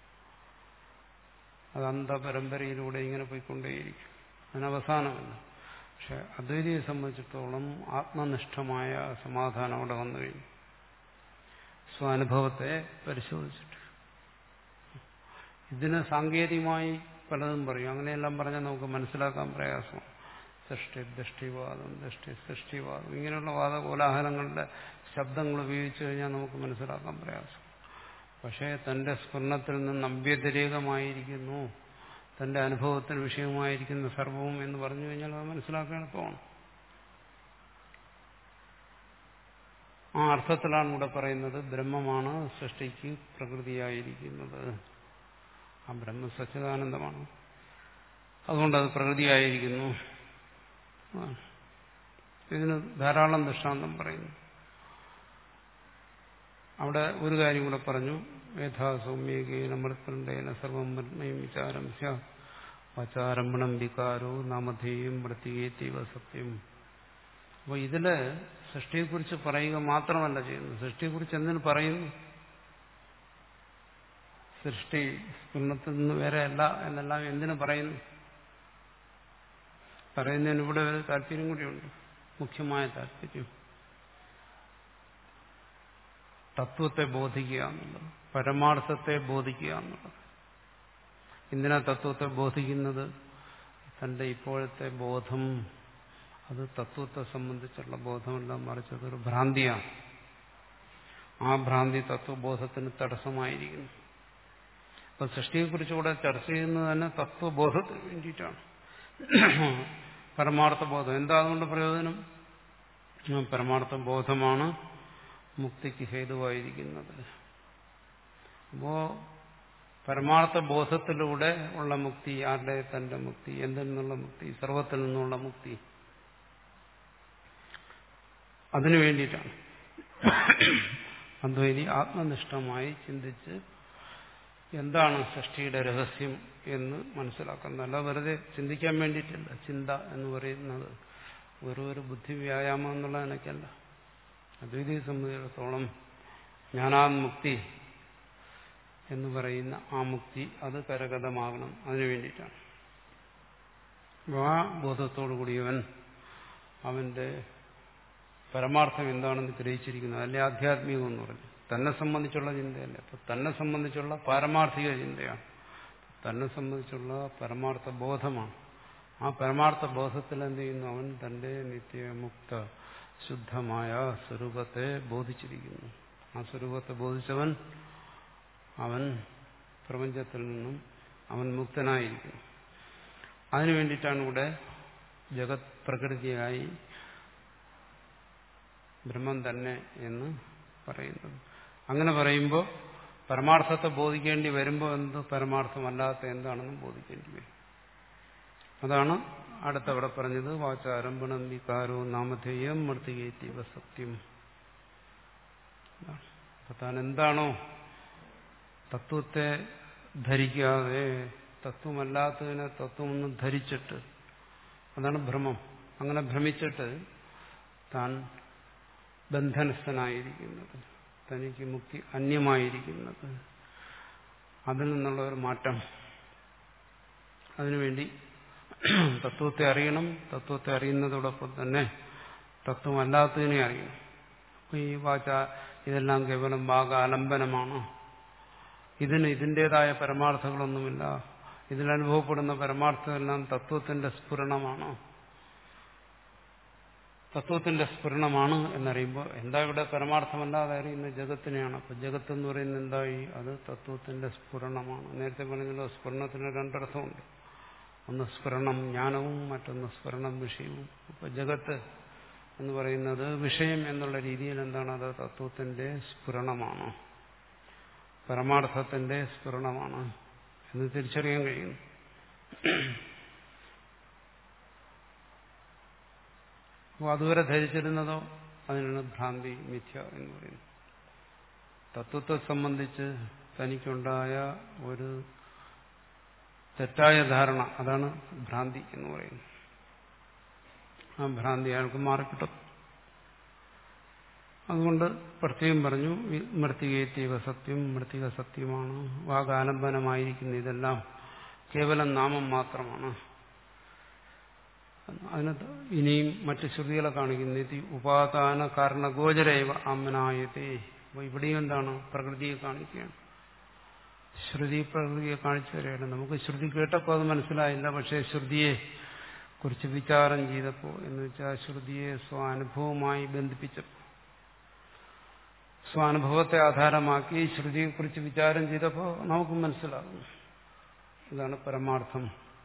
അത് അന്ധപരമ്പരയിലൂടെ ഇങ്ങനെ പോയിക്കൊണ്ടേയിരിക്കും അതിനവസാനമല്ല പക്ഷെ അദ്വൈതിയെ സംബന്ധിച്ചിടത്തോളം ആത്മനിഷ്ഠമായ സമാധാനം അവിടെ വന്നു കഴിഞ്ഞു സ്വാനുഭവത്തെ പരിശോധിച്ചിട്ട് ഇതിന് സാങ്കേതികമായി പലതും പറയും അങ്ങനെയെല്ലാം പറഞ്ഞാൽ നമുക്ക് മനസ്സിലാക്കാൻ പ്രയാസമാണ് സൃഷ്ടി ദൃഷ്ടിവാദം ദൃഷ്ടി സൃഷ്ടിവാദം ഇങ്ങനെയുള്ള വാദകോലാഹലങ്ങളുടെ ശബ്ദങ്ങൾ ഉപയോഗിച്ചു കഴിഞ്ഞാൽ നമുക്ക് മനസ്സിലാക്കാൻ പ്രയാസം പക്ഷേ തന്റെ സ്വർണത്തിൽ നിന്ന് അഭ്യതിരേകമായിരിക്കുന്നു തന്റെ അനുഭവത്തിന് വിഷയമായിരിക്കുന്ന സർവവും എന്ന് പറഞ്ഞു കഴിഞ്ഞാൽ അത് മനസ്സിലാക്കാൻ എളുപ്പമാണ് ആ അർത്ഥത്തിലാണ് ഇവിടെ പറയുന്നത് ബ്രഹ്മമാണ് സൃഷ്ടിക്ക് പ്രകൃതിയായിരിക്കുന്നത് ആ ബ്രഹ്മ സച്ചിദാനന്ദമാണ് അതുകൊണ്ട് അത് പ്രകൃതിയായിരിക്കുന്നു ഇതിന് ധാരാളം ദൃഷ്ടാന്തം പറയുന്നു അവിടെ ഒരു കാര്യം കൂടെ പറഞ്ഞു യഥാ സൗമ്യേകേന മൃത്യുണ്ടേന സർവം മൃത്മയും വിചാരം സ്യാചാരംഭണം വികാരോ നാമധേയം മൃത്തികേത്തീവ സത്യം അപ്പോൾ ഇതില് സൃഷ്ടിയെക്കുറിച്ച് പറയുക മാത്രമല്ല ചെയ്യുന്നത് സൃഷ്ടിയെക്കുറിച്ച് എന്തിനു പറയുന്നു സൃഷ്ടി സ്ഫുരണത്തിൽ നിന്ന് വേറെയല്ല എന്നെല്ലാം എന്തിനു പറയുന്നു പറയുന്നതിന് ഇവിടെ ഒരു താല്പര്യം കൂടിയുണ്ട് മുഖ്യമായ താല്പര്യം തത്വത്തെ ബോധിക്കുക എന്നുള്ളത് പരമാർത്ഥത്തെ ബോധിക്കുക എന്നുള്ളത് എന്തിനാ തത്വത്തെ ബോധിക്കുന്നത് തന്റെ ഇപ്പോഴത്തെ ബോധം അത് തത്വത്തെ സംബന്ധിച്ചുള്ള ബോധമല്ല മറിച്ച് അതൊരു ഭ്രാന്തിയാണ് ആ ഭ്രാന്തി തത്വബോധത്തിന് തടസ്സമായിരിക്കുന്നു അപ്പൊ സൃഷ്ടിയെക്കുറിച്ച് കൂടെ ചർച്ച ചെയ്യുന്നത് തന്നെ തത്വബോധത്തിന് വേണ്ടിയിട്ടാണ് പരമാർത്ഥ ബോധം എന്താ അതുകൊണ്ട് പ്രയോജനം പരമാർത്ഥ ബോധമാണ് മുക്തിക്ക് ഹേതുവായിരിക്കുന്നത് അപ്പോ പരമാർത്ഥ ബോധത്തിലൂടെ ഉള്ള മുക്തി ആരുടെ തന്റെ മുക്തി എന്തിൽ നിന്നുള്ള മുക്തി സർവത്തിൽ നിന്നുള്ള മുക്തി അതിനു വേണ്ടിയിട്ടാണ് അദ്വൈതി ആത്മനിഷ്ഠമായി ചിന്തിച്ച് എന്താണ് സൃഷ്ടിയുടെ രഹസ്യം എന്ന് മനസ്സിലാക്കുന്നത് അല്ല വെറുതെ ചിന്തിക്കാൻ വേണ്ടിയിട്ടില്ല ചിന്ത എന്ന് പറയുന്നത് ഒരു ഒരു ബുദ്ധി വ്യായാമം എന്നുള്ള നിലയ്ക്കല്ല അദ്വൈതിയെ സംബന്ധിച്ചിടത്തോളം ജ്ഞാനാ മുക്തി എന്ന് പറയുന്ന ആ മുക്തി അത് കരഗതമാകണം അതിനു വേണ്ടിയിട്ടാണ് ആ ബോധത്തോടു കൂടിയവൻ അവന്റെ പരമാർത്ഥം എന്താണെന്ന് ഗ്രഹിച്ചിരിക്കുന്നത് അല്ലെ ആധ്യാത്മികം എന്ന് പറഞ്ഞു തന്നെ സംബന്ധിച്ചുള്ള ചിന്തയല്ല അപ്പൊ തന്നെ സംബന്ധിച്ചുള്ള പാരമാർത്ഥിക ചിന്തയാണ് തന്നെ സംബന്ധിച്ചുള്ള പരമാർത്ഥ ബോധമാണ് ആ പരമാർത്ഥ ബോധത്തിൽ എന്ത് ചെയ്യുന്നു അവൻ തന്റെ നിത്യമുക്ത ശുദ്ധമായ സ്വരൂപത്തെ ബോധിച്ചിരിക്കുന്നു ആ സ്വരൂപത്തെ ബോധിച്ചവൻ അവൻ പ്രപഞ്ചത്തിൽ നിന്നും അവൻ മുക്തനായിരിക്കുന്നു അതിനു വേണ്ടിയിട്ടാണ് ഇവിടെ ജഗത് പ്രകൃതിയായി ബ്രഹ്മം തന്നെ എന്ന് പറയുന്നത് അങ്ങനെ പറയുമ്പോൾ പരമാർത്ഥത്തെ ബോധിക്കേണ്ടി വരുമ്പോൾ എന്ത് പരമാർത്ഥമല്ലാത്ത എന്താണെന്നും ബോധിക്കേണ്ടി വരും അതാണ് അടുത്തവിടെ പറഞ്ഞത് വാചാരംഭണം വികാരോ നാമധേയം മൃത്തികേറ്റീവ സത്യം അപ്പൊ താൻ എന്താണോ തത്വത്തെ ധരിക്കാതെ തത്വമല്ലാത്തതിനെ തത്വമൊന്നും ധരിച്ചിട്ട് അതാണ് ഭ്രമം അങ്ങനെ ഭ്രമിച്ചിട്ട് താൻ ബന്ധനസ്ഥനായിരിക്കുന്നത് തനിക്ക് മുക്തി അന്യമായിരിക്കുന്നത് അതിൽ നിന്നുള്ള ഒരു മാറ്റം അതിനുവേണ്ടി തത്വത്തെ അറിയണം തത്വത്തെ അറിയുന്നതോടൊപ്പം തന്നെ തത്വമല്ലാത്തതിനെ അറിയണം അപ്പൊ ഈ വാച ഇതെല്ലാം കേവലം വാഗാലംബനമാണ് ഇതിന് ഇതിൻ്റെതായ പരമാർത്ഥങ്ങളൊന്നുമില്ല ഇതിലനുഭവപ്പെടുന്ന പരമാർത്ഥമെല്ലാം തത്വത്തിന്റെ സ്ഫുരണമാണ് തത്വത്തിന്റെ സ്ഫുരണമാണ് എന്നറിയുമ്പോൾ എന്താ ഇവിടെ പരമാർത്ഥമല്ലാതെ അറിയുന്ന ജഗത്തിനെയാണ് അപ്പൊ ജഗത്ത് എന്ന് പറയുന്നത് എന്തായി അത് തത്വത്തിന്റെ സ്ഫുരണമാണ് നേരത്തെ പറഞ്ഞല്ലോ സ്ഫുരണത്തിന് രണ്ടർത്ഥമുണ്ട് ഒന്ന് സ്ഫുരണം ജ്ഞാനവും മറ്റൊന്ന് സ്ഫുരണം വിഷയവും അപ്പൊ ജഗത്ത് എന്ന് പറയുന്നത് വിഷയം എന്നുള്ള രീതിയിൽ എന്താണ് അത് തത്വത്തിന്റെ സ്ഫുരണമാണ് പരമാർത്ഥത്തിന്റെ സ്ഫുരണമാണ് എന്ന് തിരിച്ചറിയാൻ കഴിയുന്നു അപ്പോൾ അതുവരെ ധരിച്ചിരുന്നതോ അതിനാണ് ഭ്രാന്തി മിഥ്യ എന്ന് പറയുന്നത് തത്വത്തെ സംബന്ധിച്ച് തനിക്കുണ്ടായ ഒരു തെറ്റായ ധാരണ അതാണ് ഭ്രാന്തി എന്ന് പറയുന്നത് ആ ഭ്രാന്തി അയാൾക്ക് മാറിക്കിട്ടും അതുകൊണ്ട് പ്രത്യേകം പറഞ്ഞു മൃത്തികേത്യവ സത്യം മൃത്തിക സത്യമാണ് വാഗാലംബനമായിരിക്കുന്ന ഇതെല്ലാം കേവലം നാമം മാത്രമാണ് അതിനകത്ത് ഇനിയും മറ്റ് ശ്രുതികളെ കാണിക്കുന്നു ഇത് ഉപാദാന കാരണ ഗോചരൈവ അമ്മനായത്തെ അപ്പോൾ ഇവിടെയും എന്താണ് പ്രകൃതിയെ കാണിക്കുകയാണ് ശ്രുതി പ്രകൃതിയെ കാണിച്ചു തരികയാണ് നമുക്ക് ശ്രുതി കേട്ടപ്പോൾ അത് മനസ്സിലായില്ല പക്ഷേ ശ്രുതിയെ കുറിച്ച് വിചാരം ചെയ്തപ്പോൾ എന്ന് വെച്ചാൽ ശ്രുതിയെ സ്വാനുഭവമായി ബന്ധിപ്പിച്ചപ്പോൾ സ്വാനുഭവത്തെ ആധാരമാക്കി ശ്രുതിയെക്കുറിച്ച് വിചാരം ചെയ്തപ്പോൾ നമുക്ക് മനസ്സിലാകുന്നു ഇതാണ് പരമാർത്ഥം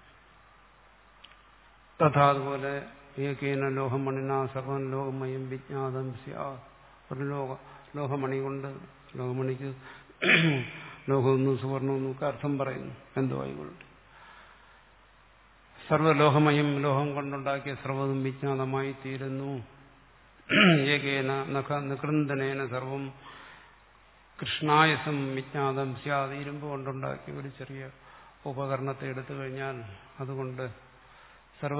തഥാ അതുപോലെ ഏകേന ലോഹമണിന സർവം ലോകമയം വിജ്ഞാതം ഒരു ലോക ലോഹമണി കൊണ്ട് ലോകമണിക്ക് ലോകമൊന്നും സുവർണമൊന്നും ഒക്കെ അർത്ഥം പറയുന്നു എന്തോ ആയിക്കൊണ്ട് സർവലോഹമയം ലോഹം കൊണ്ടുണ്ടാക്കിയ സർവ്വതും വിജ്ഞാതമായി തീരുന്നു ഏകേന നഖ നികൃന്ദനേന സർവം കൃഷ്ണായസം വിജ്ഞാതം സ്യാത് ഇരുമ്പ് കൊണ്ടുണ്ടാക്കിയ ഒരു ചെറിയ ഉപകരണത്തെ എടുത്തു കഴിഞ്ഞാൽ അതുകൊണ്ട് സർവ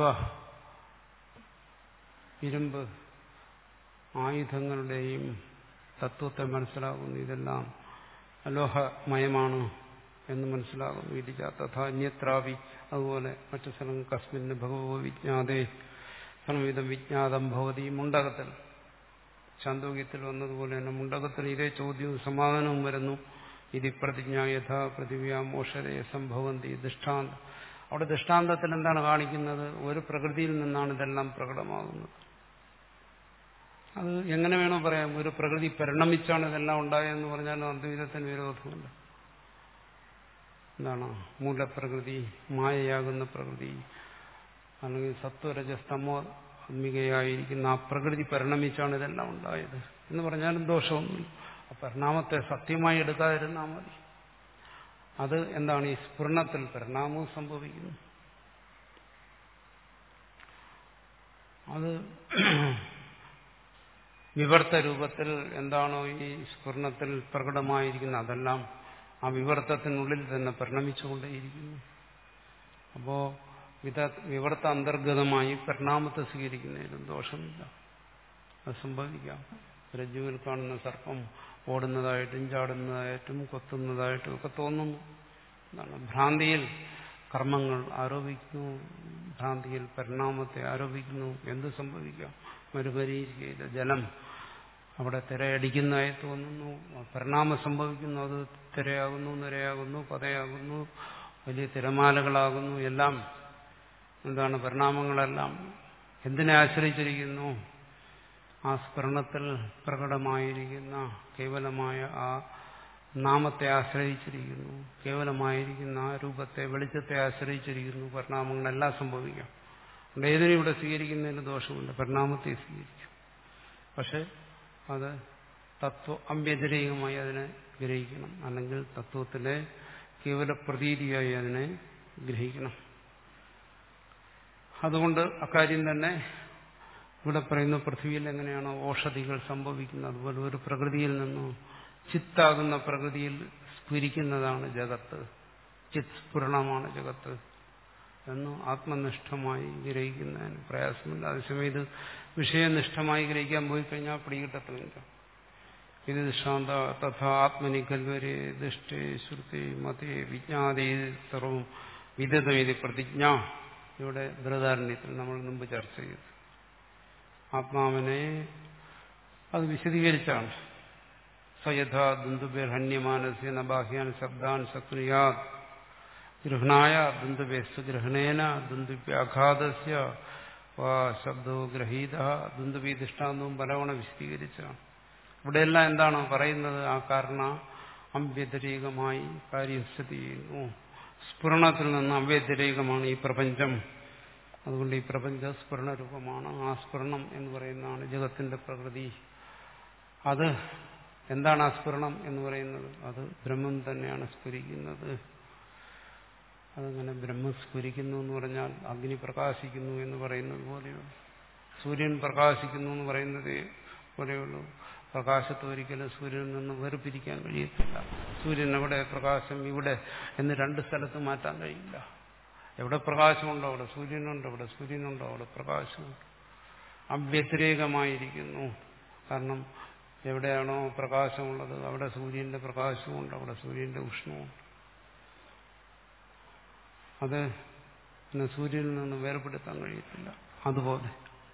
ഇരുമ്പ് ആയുധങ്ങളുടെയും തത്വത്തെ മനസ്സിലാകുന്നു ഇതെല്ലാം അലോഹമയമാണ് എന്ന് മനസ്സിലാകുന്നു ഇരിച്ച തഥാ അന്യത്രാവി അതുപോലെ മറ്റു സ്ഥലം കസ്മിന് ഭഗവോ വിജ്ഞാതേ സർവവിധം വിജ്ഞാതം ഭവതി മുണ്ടകത്തിൽ ചാന്തോക്യത്തിൽ വന്നതുപോലെ തന്നെ മുണ്ടകത്തിൽ ഇതേ ചോദ്യവും സമാധാനവും വരുന്നു ഇതി പ്രതിജ്ഞ യഥാ പൃഥിവ്യാ മോഷരേ സംഭവന്തി ദൃഷ്ടാന്തം അവിടെ ദൃഷ്ടാന്തത്തിൽ എന്താണ് കാണിക്കുന്നത് ഒരു പ്രകൃതിയിൽ നിന്നാണ് ഇതെല്ലാം പ്രകടമാകുന്നത് അത് എങ്ങനെ വേണോ പറയാം ഒരു പ്രകൃതി പരിണമിച്ചാണ് ഇതെല്ലാം ഉണ്ടായതെന്ന് പറഞ്ഞാൽ അദ്വൈതത്തിന് വിരോധമുണ്ട് എന്താണ് മൂലപ്രകൃതി മായയാകുന്ന പ്രകൃതി അല്ലെങ്കിൽ സത്വരജസ്തമോ ആത്മികയായിരിക്കുന്ന ആ പ്രകൃതി പരിണമിച്ചാണ് ഇതെല്ലാം ഉണ്ടായത് എന്ന് പറഞ്ഞാലും ദോഷമൊന്നുമില്ല ആ പരിണാമത്തെ സത്യമായി എടുക്കാതിരുന്നാൽ മതി അത് എന്താണ് ഈ സ്ഫുരണത്തിൽ പരിണാമവും സംഭവിക്കുന്നു അത് വിവർത്ത രൂപത്തിൽ എന്താണോ ഈ സ്ഫുരണത്തിൽ പ്രകടമായിരിക്കുന്നത് അതെല്ലാം ആ വിവർത്തത്തിനുള്ളിൽ തന്നെ പരിണമിച്ചുകൊണ്ടേയിരിക്കുന്നു അപ്പോ വിത വിവർത്ത അന്തർഗതമായി പരിണാമത്തെ സ്വീകരിക്കുന്നതിലും ദോഷമില്ല അത് സംഭവിക്കാം രജ്ജുവിൽ കാണുന്ന സർപ്പം ഓടുന്നതായിട്ടും ചാടുന്നതായിട്ടും കൊത്തുന്നതായിട്ടും ഒക്കെ തോന്നുന്നു എന്താണ് ഭ്രാന്തിയിൽ കർമ്മങ്ങൾ ആരോപിക്കുന്നു ഭ്രാന്തിയിൽ പരിണാമത്തെ ആരോപിക്കുന്നു എന്ത് സംഭവിക്കാം മരുപരീക്ഷയിലെ ജലം അവിടെ തിരയടിക്കുന്നതായി തോന്നുന്നു പരിണാമം സംഭവിക്കുന്നു അത് തിരയാകുന്നു നിരയാകുന്നു പതയാകുന്നു വലിയ തിരമാലകളാകുന്നു എല്ലാം എന്താണ് പരിണാമങ്ങളെല്ലാം എന്തിനെ ആശ്രയിച്ചിരിക്കുന്നു ആ സ്മരണത്തിൽ പ്രകടമായിരിക്കുന്ന കേവലമായ ആ നാമത്തെ ആശ്രയിച്ചിരിക്കുന്നു കേവലമായിരിക്കുന്ന ആ രൂപത്തെ വെളിച്ചത്തെ ആശ്രയിച്ചിരിക്കുന്നു പരിണാമങ്ങളെല്ലാം സംഭവിക്കാം അതുകൊണ്ട് ഏതിനും ഇവിടെ സ്വീകരിക്കുന്നതിന് ദോഷമില്ല പരിണാമത്തെ സ്വീകരിക്കും പക്ഷെ അത് തത്വ അഭ്യതിരേകമായി അതിനെ ഗ്രഹിക്കണം അല്ലെങ്കിൽ തത്വത്തിലെ കേവല പ്രതീതിയായി അതിനെ ഗ്രഹിക്കണം അതുകൊണ്ട് അക്കാര്യം തന്നെ ഇവിടെ പറയുന്ന പൃഥ്വിയിൽ എങ്ങനെയാണോ ഓഷധികൾ സംഭവിക്കുന്നത് അതുപോലെ ഒരു പ്രകൃതിയിൽ നിന്നും ചിത്താകുന്ന പ്രകൃതിയിൽ സ്ഫുരിക്കുന്നതാണ് ജഗത്ത് ചിത് സ്ഫുരണമാണ് ജഗത്ത് എന്ന് ആത്മനിഷ്ഠമായി ഗ്രഹിക്കുന്നതിന് പ്രയാസമില്ല അതേസമയം ഇത് വിഷയനിഷ്ഠമായി ഗ്രഹിക്കാൻ പോയി കഴിഞ്ഞാൽ പിടികിട്ടത്തില്ല ഇത് ദൃഷ്ടാന്ത തഥാ ആത്മനി കൽവരെ ദൃഷ്ടി ശ്രുതി മതേ വിജ്ഞാതേ സർവം വിദതമേതി പ്രതിജ്ഞ ഇവിടെ ബൃഹദാരണ്യത്തിൽ നമ്മൾ മുമ്പ് ചർച്ച ചെയ്തു ആത്മാവിനെ അത് വിശദീകരിച്ചാണ് സയഥാ ദുന്ദുബേർ ഹന്യമാനസ്യന ബാഹ്യാൻ ശബ്ദാൻ ശക്നുയാത് ഗൃഹണായ ദുന്ദുബേസ്തു ഗ്രഹണേന ദുന്ദുബ്യാഘാതസ്യ ശബ്ദോ ഗ്രഹീത ദുന്ദുബി ദൃഷ്ടാന്തവും പലവണ വിശദീകരിച്ചാണ് ഇവിടെയെല്ലാം എന്താണ് പറയുന്നത് ആ കാരണ അമ്പ്യതിരേകമായി കാര്യം സ്ഥിതി ചെയ്യുന്നു സ്ഫുരണത്തിൽ നിന്ന് അവ്യതിരേകമാണ് ഈ പ്രപഞ്ചം അതുകൊണ്ട് ഈ പ്രപഞ്ച സ്ഫുരണരൂപമാണ് ആ സ്ഫുരണം എന്ന് പറയുന്നതാണ് ജഗത്തിന്റെ പ്രകൃതി അത് എന്താണ് ആ സ്ഫുരണം എന്ന് പറയുന്നത് അത് ബ്രഹ്മം തന്നെയാണ് സ്ഫുരിക്കുന്നത് അതങ്ങനെ ബ്രഹ്മം സ്ഫുരിക്കുന്നു എന്ന് പറഞ്ഞാൽ അഗ്നി പ്രകാശിക്കുന്നു എന്ന് പറയുന്നത് പോലെയുള്ളൂ സൂര്യൻ പ്രകാശിക്കുന്നു എന്ന് പറയുന്നത് പോലെയുള്ളൂ പ്രകാശത്തെ ഒരിക്കലും സൂര്യനിൽ നിന്ന് വേർപിരിക്കാൻ കഴിയത്തില്ല സൂര്യൻ എവിടെ പ്രകാശം ഇവിടെ എന്ന് രണ്ട് സ്ഥലത്ത് മാറ്റാൻ കഴിയില്ല എവിടെ പ്രകാശമുണ്ടോ അവിടെ സൂര്യനുണ്ടോ അവിടെ സൂര്യനുണ്ടോ അവിടെ പ്രകാശമുണ്ട് അവ്യതിരേകമായിരിക്കുന്നു കാരണം എവിടെയാണോ പ്രകാശമുള്ളത് അവിടെ സൂര്യന്റെ പ്രകാശമുണ്ട് അവിടെ സൂര്യന്റെ ഉഷ്ണമുണ്ട് അത് പിന്നെ സൂര്യനിൽ നിന്ന് വേർപെടുത്താൻ കഴിയത്തില്ല അതുപോലെ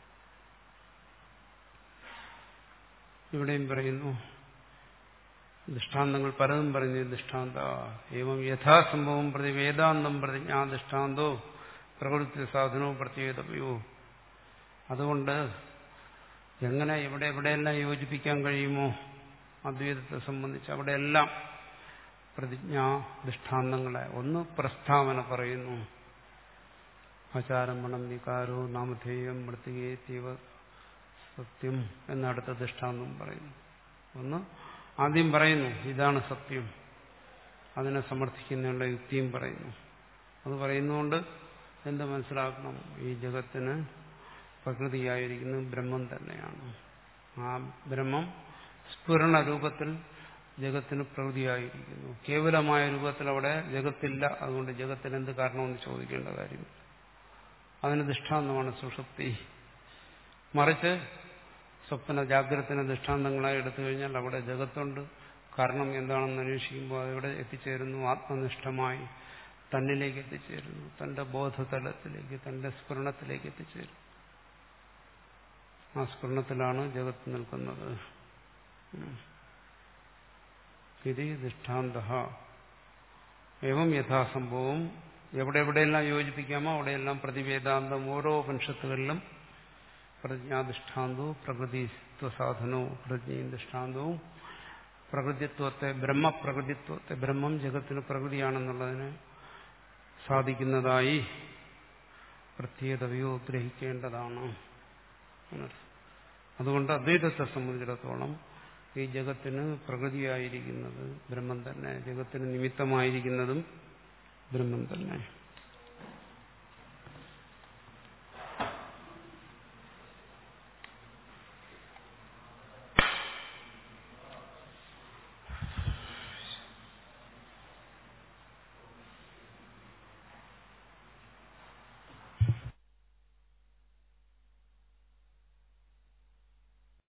ഇവിടെയും പറയുന്നു ദൃഷ്ടാന്തങ്ങൾ പലതും പറഞ്ഞു ദൃഷ്ടാന്ത ഏവം യഥാസംഭവം പ്രതി വേദാന്തം പ്രതിജ്ഞാ ദൃഷ്ടാന്തോ പ്രകൃതി സാധനവും പ്രത്യേകതയോ അതുകൊണ്ട് എങ്ങനെ എവിടെ എവിടെയെല്ലാം യോജിപ്പിക്കാൻ കഴിയുമോ അദ്വൈതത്തെ സംബന്ധിച്ച് അവിടെയെല്ലാം പ്രതിജ്ഞാ ദൃഷ്ടാന്തങ്ങളെ ഒന്ന് പ്രസ്താവന പറയുന്നു ആചാരം മണം വികാരോ നാമധേയം മൃത്തികേ തീവ സത്യം എന്നടുത്ത ദൃഷ്ടാന്തം പറയുന്നു ഒന്ന് ആദ്യം പറയുന്നു ഇതാണ് സത്യം അതിനെ സമർത്ഥിക്കുന്നതിനുള്ള യുക്തിയും പറയുന്നു അത് പറയുന്നതുകൊണ്ട് എന്ത് മനസ്സിലാക്കണം ഈ ജഗത്തിന് പ്രകൃതിയായിരിക്കുന്നത് ബ്രഹ്മം തന്നെയാണ് ആ ബ്രഹ്മം സ്ഫുരണ രൂപത്തിൽ ജഗത്തിന് പ്രകൃതിയായിരിക്കുന്നു കേവലമായ രൂപത്തിൽ അവിടെ ജഗത്തില്ല അതുകൊണ്ട് ജഗത്തിന് എന്ത് കാരണമെന്ന് ചോദിക്കേണ്ട കാര്യം അതിന് ദൃഷ്ടാന്തമാണ് സുഷുപ്തി മറിച്ച് സ്വപ്ന ജാഗ്രതത്തിന് ദൃഷ്ടാന്തങ്ങളായി എടുത്തു കഴിഞ്ഞാൽ അവിടെ ജഗത്തുണ്ട് കാരണം എന്താണെന്ന് അന്വേഷിക്കുമ്പോൾ അതെവിടെ എത്തിച്ചേരുന്നു ആത്മനിഷ്ഠമായി തന്നിലേക്ക് എത്തിച്ചേരുന്നു തന്റെ ബോധതലത്തിലേക്ക് തന്റെ സ്ഫുരണത്തിലേക്ക് എത്തിച്ചേരുന്നു ആ സ്ഫുരണത്തിലാണ് ജഗത്ത് നിൽക്കുന്നത് ഇത് ദൃഷ്ടാന്ത ഏവം യഥാസംഭവം എവിടെ എവിടെയെല്ലാം യോജിപ്പിക്കാമോ അവിടെയെല്ലാം പ്രതിവേദാന്തം ഓരോ ഉപനിഷത്തുകളിലും പ്രതിജ്ഞാദൃഷ്ടാന്തവും പ്രകൃതിത്വസാധനവും പ്രതിജ്ഞയും ദൃഷ്ടാന്തവും പ്രകൃതിത്വത്തെ ബ്രഹ്മപ്രകൃതിത്വത്തെ ബ്രഹ്മം ജഗത്തിന് പ്രകൃതിയാണെന്നുള്ളതിന് സാധിക്കുന്നതായി പ്രത്യേകതയോ ഗ്രഹിക്കേണ്ടതാണ് അതുകൊണ്ട് അദ്വൈതത്തെ സംബന്ധിച്ചിടത്തോളം ഈ ജഗത്തിന് പ്രകൃതിയായിരിക്കുന്നത് ബ്രഹ്മം തന്നെ ജഗത്തിന് നിമിത്തമായിരിക്കുന്നതും ബ്രഹ്മം തന്നെ